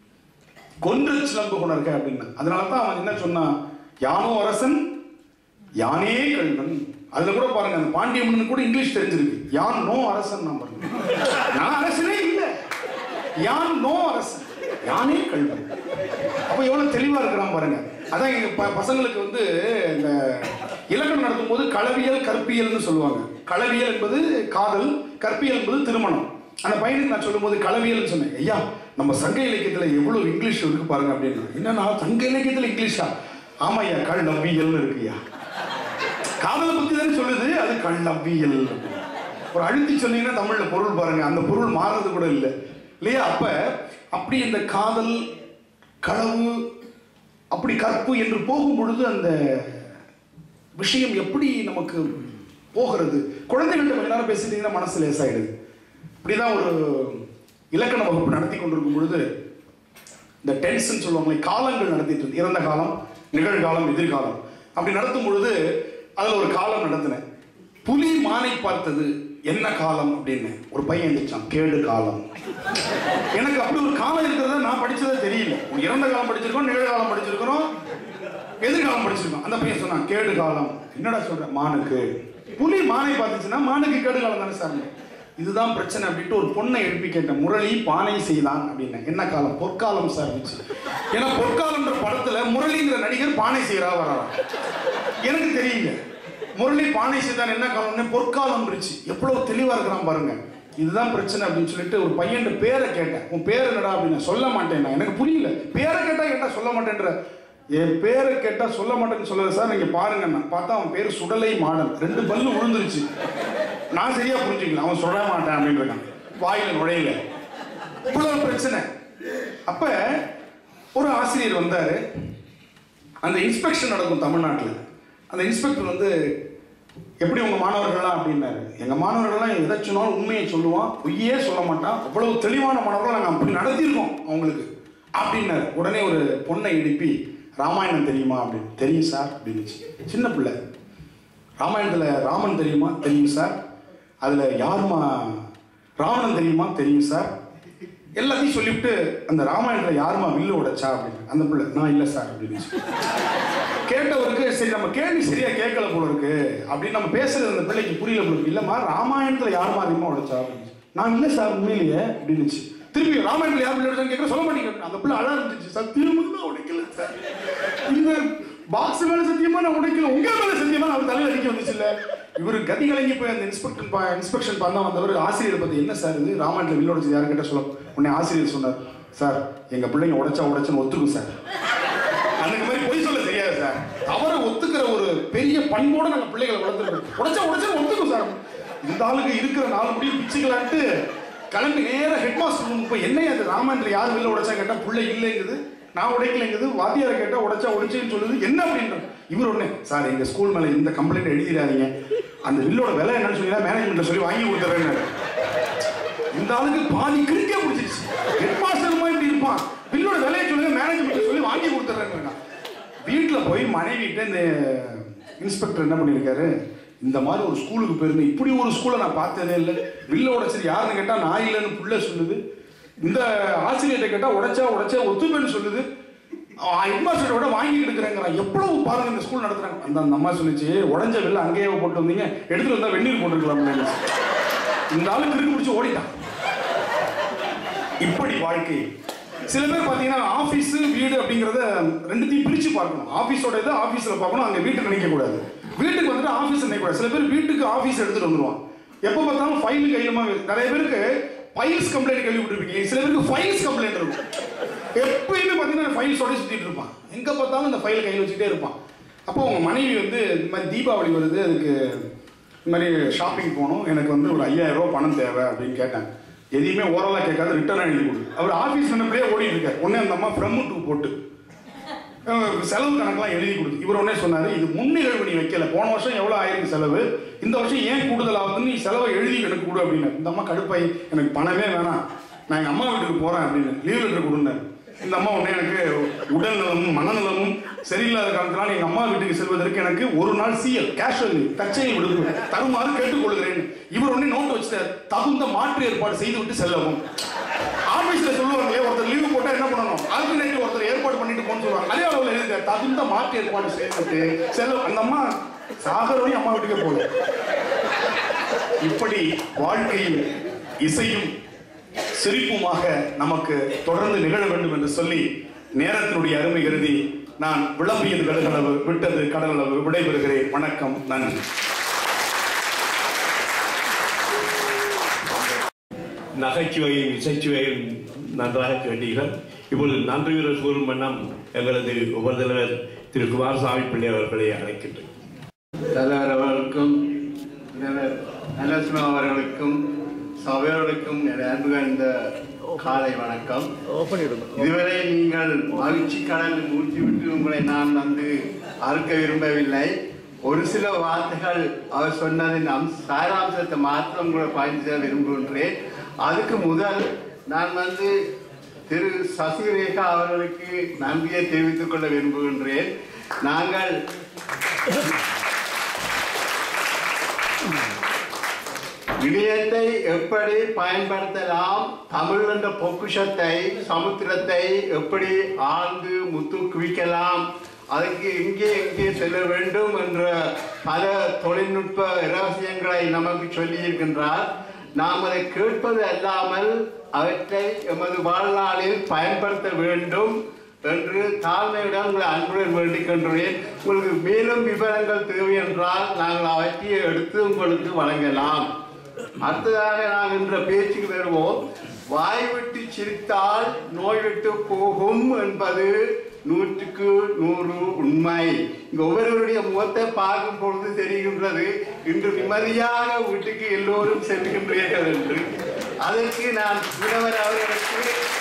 கொன்று சிலம்பு கொண்டிருக்க அப்படின்னு அதனால தான் அவன் என்ன சொன்னான் யானோ அரசன் யானே கல்வன் அதுல கூட பாருங்க அந்த பாண்டிய மன்னனுக்கு கூட இங்கிலீஷ் தெரிஞ்சிருக்கு யான் நோ அரசன் நான் பாருங்க நான் அரசனே இல்ல யான் நோ அரசன் யானே கல்வன் அப்ப எவ்வளவு தெளிவா இருக்கிறான் பாருங்க அதான் எங்க ப- பசங்களுக்கு வந்து இந்த இலக்கணம் நடத்தும் போது களவியல் கற்பியல்னு சொல்லுவாங்க களவியல் என்பது காதல் கற்பியல் என்பது திருமணம் அந்த பையனுக்கு நான் சொல்லும்போது களவியல்னு சொன்னேன் ஐயா நம்ம சங்க இலக்கியத்துல எவ்வளவு இங்கிலீஷ் இருக்கு பாருங்க அப்படின்னு என்னன்னா சங்க இலக்கியத்துல இங்கிலீஷா ஆமா ஐயா கள் நவ்வியல்னு இருக்குயா காதலை பத்தி தானே சொல்லுது அது கள் நவ்வியல் ஒரு அழுத்தி சொன்னீங்கன்னா தமிழ்ல பொருள் பாருங்க அந்த பொருள் மாறுறது கூட இல்லை இல்லையா அப்ப அப்படி இந்த காதல் களவு அப்படி கற்பு என்று போகும் பொழுது அந்த விஷயம் எப்படி நமக்கு போகிறது குழந்தைகள்கிட்ட கொஞ்ச நேரம் பேசிட்டீங்கன்னா மனசு லேசாயிடுது இப்படிதான் ஒரு இலக்கண வகுப்பு நடத்தி கொண்டிருக்கும் பொழுது இந்த டென்ஸ்ன்னு சொல்லுவாங்களே காலங்கள் நடத்திட்டு இருந்து இறந்த காலம் நிகழ்காலம் எதிர்காலம் அப்படி நடத்தும் பொழுது அதுல ஒரு காலம் நடத்தினேன் புலி மானை பார்த்தது என்ன காலம் அப்படின்னு ஒரு பையன் எழுந்திரிச்சான் கேடு காலம் எனக்கு அப்படி ஒரு காலம் இருக்கிறத நான் படிச்சதே தெரியல இறந்த காலம் படிச்சிருக்கோம் நிகழ்காலம் படிச்சிருக்கிறோம் எதிர்காலம் படிச்சிருக்கோம் அந்த பையன் சொன்னான் கேடு காலம் என்னடா சொல்ற மானுக்கு புலி மானை பார்த்துச்சுன்னா மானுக்கு கேடு காலம் தானே சார் இதுதான் பிரச்சனை அப்படின்ட்டு ஒரு பொண்ணை எழுப்பி கேட்டேன் முரளி பானை செய்தான் அப்படின்னு என்ன காலம் பொற்காலம் சார் இருந்துச்சு ஏன்னா பொற்காலம்ன்ற படத்துல முரளிங்கிற நடிகர் பானை செய்யறா வராராம் எனக்கு தெரியல முரளி பானை செய்தான் என்ன காலம்னு பொற்காலம் இருந்துச்சு எவ்வளவு தெளிவா இருக்கிறான் பாருங்க இதுதான் பிரச்சனை அப்படின்னு சொல்லிட்டு ஒரு பையன் பேரை கேட்டேன் உன் பேர் என்னடா அப்படின்னு சொல்ல மாட்டேன் எனக்கு புரியல பேரை கேட்டா கேட்டா சொல்ல மாட்டேன்ற என் பேரை கேட்டா சொல்ல மாட்டேன்னு சொல்லல சார் நீங்க பாருங்க நான் பார்த்தா அவன் பேர் சுடலை மாடல் ரெண்டு பல்லு விழுந்துருச்சு நான் சரியா புரிஞ்சுக்கல அவன் சொல்ல மாட்டேன் அப்படின்னு இருக்கான் வாயில நுழையல இவ்வளவு பிரச்சனை அப்ப ஒரு ஆசிரியர் வந்தாரு அந்த இன்ஸ்பெக்ஷன் நடக்கும் தமிழ்நாட்டில் அந்த இன்ஸ்பெக்டர் வந்து எப்படி உங்க மாணவர்கள்லாம் அப்படின்னாரு எங்க மாணவர்கள்லாம் எதை சொன்னாலும் உண்மையை சொல்லுவான் பொய்யே சொல்ல மாட்டான் அவ்வளவு தெளிவான மாணவர்கள் நாங்கள் அப்படி நடத்தியிருக்கோம் அவங்களுக்கு அப்படின்னாரு உடனே ஒரு பொண்ணை எழுப்பி ராமாயணம் தெரியுமா அப்படின்னு தெரியும் சார் அப்படின்னுச்சு சின்ன பிள்ளை ராமாயணத்துல ராமன் தெரியுமா தெரியும் சார் அதுல யாருமா ராவணன் தெரியுமா தெரியும் சார் எல்லாத்தையும் சொல்லிவிட்டு அந்த ராமாயணத்துல யாருமா வில்லு உடைச்சா அப்படின்னு அந்த பிள்ளை நான் இல்லை சார் அப்படின்னு கேட்டவருக்கு சரி நம்ம கேள்வி சரியா கேட்கல போல இருக்கு அப்படின்னு நம்ம பேசுறது அந்த பிள்ளைக்கு புரியல போல இருக்கு இல்லம்மா ராமாயணத்துல யாருமா அதிகமா உடைச்சா அப்படின்னு. நான் இல்ல சார் உண்மையிலேயே அப்படின்னுச்சு திருப்பி ராமாயணத்துல யார் பிள்ளை உடைச்சான்னு கேட்க சொல்ல மாட்டேங்க அந்த பிள்ளை அழ இருந்துச்சு சத்தியமா நான் உடைக்கல சார் இந்த பாக்ஸ் மேல சத்தியமா நான் உடைக்கல உங்க மேல சத்தியமா நான் அவர் தலையில அடிக்க வந்துச்சு இல்ல இவரு கதி கலங்கி போய் அந்த இன்ஸ்பெக்டர் இன்ஸ்பெக்ஷன் பண்ண வந்தவர் ஆசிரியர் பத்தி என்ன சார் இது ராமாயணத்துல வில்லு உடைச்சது யாரு கிட்ட சொல்ல உடனே ஆசிரியர் சொன்னார் சார் எங்க பிள்ளைங்க உடைச்சா உடைச்சுன்னு ஒத்துக்கும் சார் அந்த மாதிரி பொய் சொல்ல தெரியாது சார் தவறை ஒத்துக்கிற ஒரு பெரிய பண்போட நாங்க பிள்ளைகளை வளர்த்துருக்கோம் உடைச்சா உடைச்சா ஒத்துக்கும் சார் இந்த ஆளுக்கு இருக்கிற நாலு முடியும் பிச்சுக்கலான்ட்டு கிளம்பி நேரா ஹெட் மாஸ்டர் ரூம் போய் என்ன அது ராமாயணத்துல யார் வெளில உடைச்சா கேட்டா பிள்ளை இல்லைங்குது நான் உடைக்கலைங்குது வாத்தியாரை கேட்டா உடைச்சா உடைச்சேன்னு சொல்லுது என்ன அப்படின்ற இவர் ஒண்ணு சார் எங்க ஸ்கூல் மேல இந்த கம்ப்ளைண்ட் எழுதிடாதீங்க அந்த வில்லோட விலை என்னன்னு சொல்லி மேனேஜ்மெண்ட்ல சொல்லி வாங்கி கொடுத்துறேன்னு இந்த ஆளுக்கு பாதி கிரிக்கே பிடிச்சிருச்சு ஹெட் மாஸ்டர் மாதிரி இப்படி இருப்பான் பில்லோட விலையை சொல்லுங்க மேனேஜ்மெண்ட் சொல்லி வாங்கி கொடுத்துட்றேங்க வீட்டுல போய் மனைவிட்ட இந்த இன்ஸ்பெக்டர் என்ன பண்ணியிருக்காரு இந்த மாதிரி ஒரு ஸ்கூலுக்கு போயிருந்தேன் இப்படி ஒரு ஸ்கூலை நான் பார்த்ததே இல்லை வில்ல உடைச்சது யாருன்னு கேட்டா நான் இல்லைன்னு புள்ள சொல்லுது இந்த ஆசிரியர்கிட்ட கேட்டா உடைச்சா உடைச்சா ஒத்துமைன்னு சொல்லுது ஹெட்மாஸ்டரோட வாங்கி எடுக்கிறேங்கிறான் எவ்வளவு பாருங்க இந்த ஸ்கூல் நடத்துறாங்க அந்த அந்த அம்மா சொல்லிச்சு உடஞ்ச வில்ல அங்கேயே போட்டு வந்தீங்க எடுத்துட்டு வந்தா வெந்நீர் போட்டுருக்கலாம் இந்த ஆளு கிறுக்கு பிடிச்சி ஓடிட்டான் இப்படி வாழ்க்கை சில பேர் பாத்தீங்கன்னா ஆபீஸ் வீடு அப்படிங்கறத ரெண்டுத்தையும் பிரிச்சு பார்க்கணும் ஆபீஸோட இது ஆபீஸ்ல பார்க்கணும் அங்க வீட்டுக்கு நினைக்க கூடாது வீட்டுக்கு வந்துட்டு ஆபீஸ் நினைக்க கூடாது சில பேர் வீட்டுக்கு ஆபீஸ் எடுத்துட்டு வந்துருவான் எப்ப பார்த்தாலும் ஃபைல் கையிலுமா நிறைய பேருக்கு ஃபைல்ஸ் கம்ப்ளைண்ட் கேள்விப்பட்டிருப்பீங்க சில பேருக்கு ஃபைல்ஸ் கம்ப்ளைண்ட் இருக்கும் எப்பயுமே பார்த்தீங்கன்னா ஃபைல்ஸோட சுத்திட்டு இருப்பான் எங்க பார்த்தாலும் அந்த ஃபைல் கையில் வச்சுட்டே இருப்பான் அப்போ உங்க மனைவி வந்து இந்த மாதிரி தீபாவளி வருது அதுக்கு இந்த மாதிரி ஷாப்பிங் போகணும் எனக்கு வந்து ஒரு ஐயாயிரம் ரூபாய் பணம் தேவை அப்படின்னு கேட்டேன் எதையுமே ஓரலாக கேட்காது ரிட்டர்ன் எழுதி கொடு அவர் ஆஃபீஸ் நினைப்பே ஓடிட்டு இருக்கார் உடனே அந்த அம்மா ஃப்ரம் டூ போட்டு அஹ், செலவு கணக்கெல்லாம் எழுதி கொடுத்து இவர் உடனே சொன்னாரு இது முன்னிகழ்வு நீ வைக்கல போன வருஷம் எவ்வளவு ஆயிருக்கு செலவு இந்த வருஷம் ஏன் கூடுதல் ஆகுதுன்னு நீ செலவை எழுதி எனக்கு கொடு அப்படின்னு இந்த அம்மா கடுப்பாய் எனக்கு பணமே வேணாம் நான் எங்க அம்மா வீட்டுக்கு போறேன் அப்படின்னு லீவ் லெட்டர் கொடுங்க இந்த அம்மா உடனே எனக்கு உடல் நலமும் மனநலமும் சரியில்லாத காரணத்தினால் எங்க அம்மா வீட்டுக்கு செல்வதற்கு எனக்கு ஒரு நாள் சிஎல் கேஷுவல் தச்சையை விடுத்து தருமாறு கேட்டுக்கொள்கிறேன் இவர் உடனே நோட்டு வச்சுட்டார் தகுந்த மாற்று ஏற்பாடு செய்து விட்டு செல்லவும் ஆபீஸ்ல சொல்லுவாங்களே ஒருத்தர் லீவு போட்டா என்ன பண்ணணும் ஆல்டர்னேட்டிவ் ஒருத்தர் ஏற்பாடு பண்ணிட்டு போன்னு சொல்லுவாங்க அதே அளவுல எழுதுங்க தகுந்த மாற்று ஏற்பாடு செய்துட்டு செல்ல அந்த அம்மா சாகர வரையும் அம்மா வீட்டுக்கே போல இப்படி வாழ்க்கையும் இசையும் சிரிப்புமாக நமக்கு தொடர்ந்து நிகழ வேண்டும் என்று சொல்லி நேரத்தினுடைய அருமை கருதி நான் விளம்பியது கடுகளவு விட்டது கடலளவு விடைபெறுகிறேன் வணக்கம் நன்றி நகைச்சுவையும் இசைச்சுவையும் நன்றாக கேட்டீர்கள் இப்பொழுது நன்றியுறல் கூறும் வண்ணம் எங்களது உபதலைவர் திரு குமாரசாமி பிள்ளை அவர்களை அழைக்கின்றேன் தலைவர் அவர்களுக்கும் தலைவர் நலசிம்மா அவர்களுக்கும் சபையோருக்கும் எனது அன்பு கண்ட காலை வணக்கம் ஓப்பன் பண்ணிவிடுங்க இதுவரை நீங்கள் மகிழ்ச்சி கடலில் மூழ்கி விட்டு உங்களை நான் வந்து அறுக்க விரும்பவில்லை ஒரு சில வார்த்தைகள் அவர் சொன்னதின் அம்ச சாராம்சத்தை மாத்திரம் கூட பயன்படுத்த விரும்புகின்றேன் அதுக்கு முதல் நான் வந்து திரு சசிரேகா அவர்களுக்கு நன்றியை தெரிவித்துக் கொள்ள விரும்புகின்றேன் நாங்கள் இணையத்தை எப்படி பயன்படுத்தலாம் தமிழ் என்ற பொக்குஷத்தை சமுத்திரத்தை எப்படி ஆழ்ந்து முத்து குவிக்கலாம் அதுக்கு எங்கே எங்கே செல்ல வேண்டும் என்ற பல தொழில்நுட்ப ரகசியங்களை நமக்கு சொல்லி இருக்கின்றார் நாம் அதை கேட்பது அல்லாமல் அவற்றை எமது வாழ்நாளில் பயன்படுத்த வேண்டும் என்று தாழ்மையுடன் உங்களை அன்புடன் வேண்டிக் கொண்டுள்ளேன் உங்களுக்கு மேலும் விவரங்கள் தேவை என்றால் நாங்கள் அவற்றை எடுத்து உங்களுக்கு வழங்கலாம் அடுத்ததாக நாங்கள் என்ற பேச்சுக்கு வருவோம் வாய் விட்டு சிரித்தால் நோய் விட்டு போகும் என்பது நூற்றுக்கு நூறு உண்மை இங்க ஒவ்வொருவருடைய முகத்தை பார்க்கும் பொழுது தெரிகின்றது இன்று நிம்மதியாக வீட்டுக்கு எல்லோரும் செல்கின்றீர்கள் என்று அதற்கு நான் விடவர் அவர்களுக்கு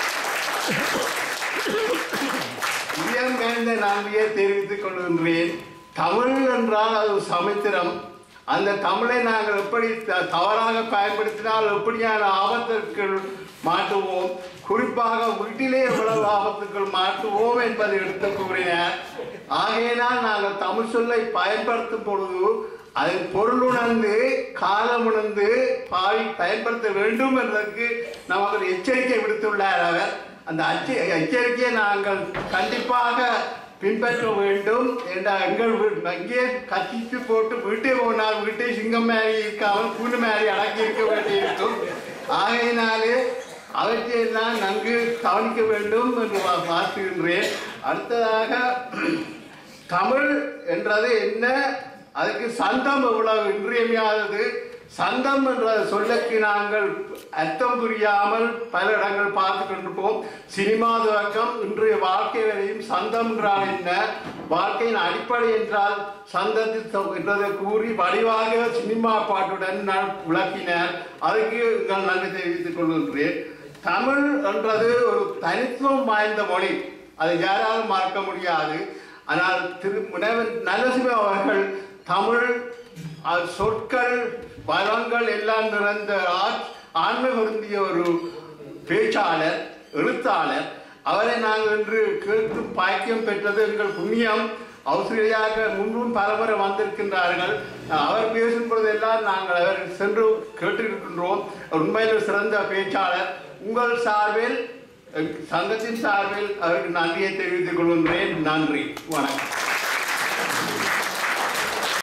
இதயம் கலந்த நன்றியை தெரிவித்துக் கொள்கின்றேன் தமிழ் என்றால் அது ஒரு சமுத்திரம் அந்த தமிழை நாங்கள் எப்படி த- தவறாக பயன்படுத்தினால் எப்படியான ஆபத்துக்கள் மாட்டுவோம் குறிப்பாக வீட்டிலே எவ்வளவு ஆபத்துக்கள் மாட்டுவோம் என்பதை எடுத்து கூறினார் ஆகையினால் நாங்கள் தமிழ் சொல்லை பயன்படுத்தும் பொழுது அதன் பொருள் உணர்ந்து காலம் உணர்ந்து பாவி பயன்படுத்த வேண்டும் என்பதற்கு நமக்கு ஒரு எச்சரிக்கை விடுத்துள்ளார் அவர் அந்த அச்ச எச்சரிக்கையை நாங்கள் கண்டிப்பாக பின்பற்ற வேண்டும் என்ற எங்கள் வீ- அங்கே கத்திட்டு போட்டு வீட்டை போனால் வீட்டை சிங்கம் மேலே இருக்காமல் கூண்டு மேலே அடக்கி இருக்க வேண்டியிருக்கும் ஆகையினாலே அவற்றையெல்லாம் நன்கு கவனிக்க வேண்டும் என்று வா- வாழ்த்துகின்றேன் அடுத்ததாக தமிழ் என்றது என்ன அதுக்கு சந்தம் எவ்வளவு இன்றியமையாதது சந்தம் என்ற சொல்லுக்கு நாங்கள் அர்த்தம் புரியாமல் பல இடங்கள் பார்த்து கொண்டிருப்போம் சினிமா துவக்கம் இன்றைய வாழ்க்கை வரையும் சந்தம் என்றால் என்ன வாழ்க்கையின் அடிப்படை என்றால் சந்தத்தில் தொ- என்றதை கூறி வடிவாக சினிமா பாட்டுடன் நான் விளக்கினார் அதுக்கு நான் நன்றி தெரிவித்துக் கொள்கின்றேன் தமிழ் என்றது ஒரு தனித்துவம் வாய்ந்த மொழி அதை யாராலும் மறக்க முடியாது ஆனால் திரு முனைவர் நரசிம்ம அவர்கள் தமிழ் அஹ், சொற்கள் வளங்கள் எல்லாம் நிறைந்த ஆ- ஆண்மை பொருந்திய ஒரு பேச்சாளர் எழுத்தாளர் அவரை நாங்கள் இன்று கேட்டு பாக்கியம் பெற்றது எங்கள் புண்ணியம் ஆஸ்திரேலியாக முன்பும் பலமுறை வந்திருக்கின்றார்கள் அவர் பேசும் பொழுதெல்லாம் நாங்கள் அவர் சென்று கேட்டிருக்கின்றோம் உண்மையில் ஒரு சிறந்த பேச்சாளர் உங்கள் சார்பில் அஹ், சங்கத்தின் சார்பில் அவருக்கு நன்றியை தெரிவித்துக் கொள்கின்றேன் நன்றி வணக்கம்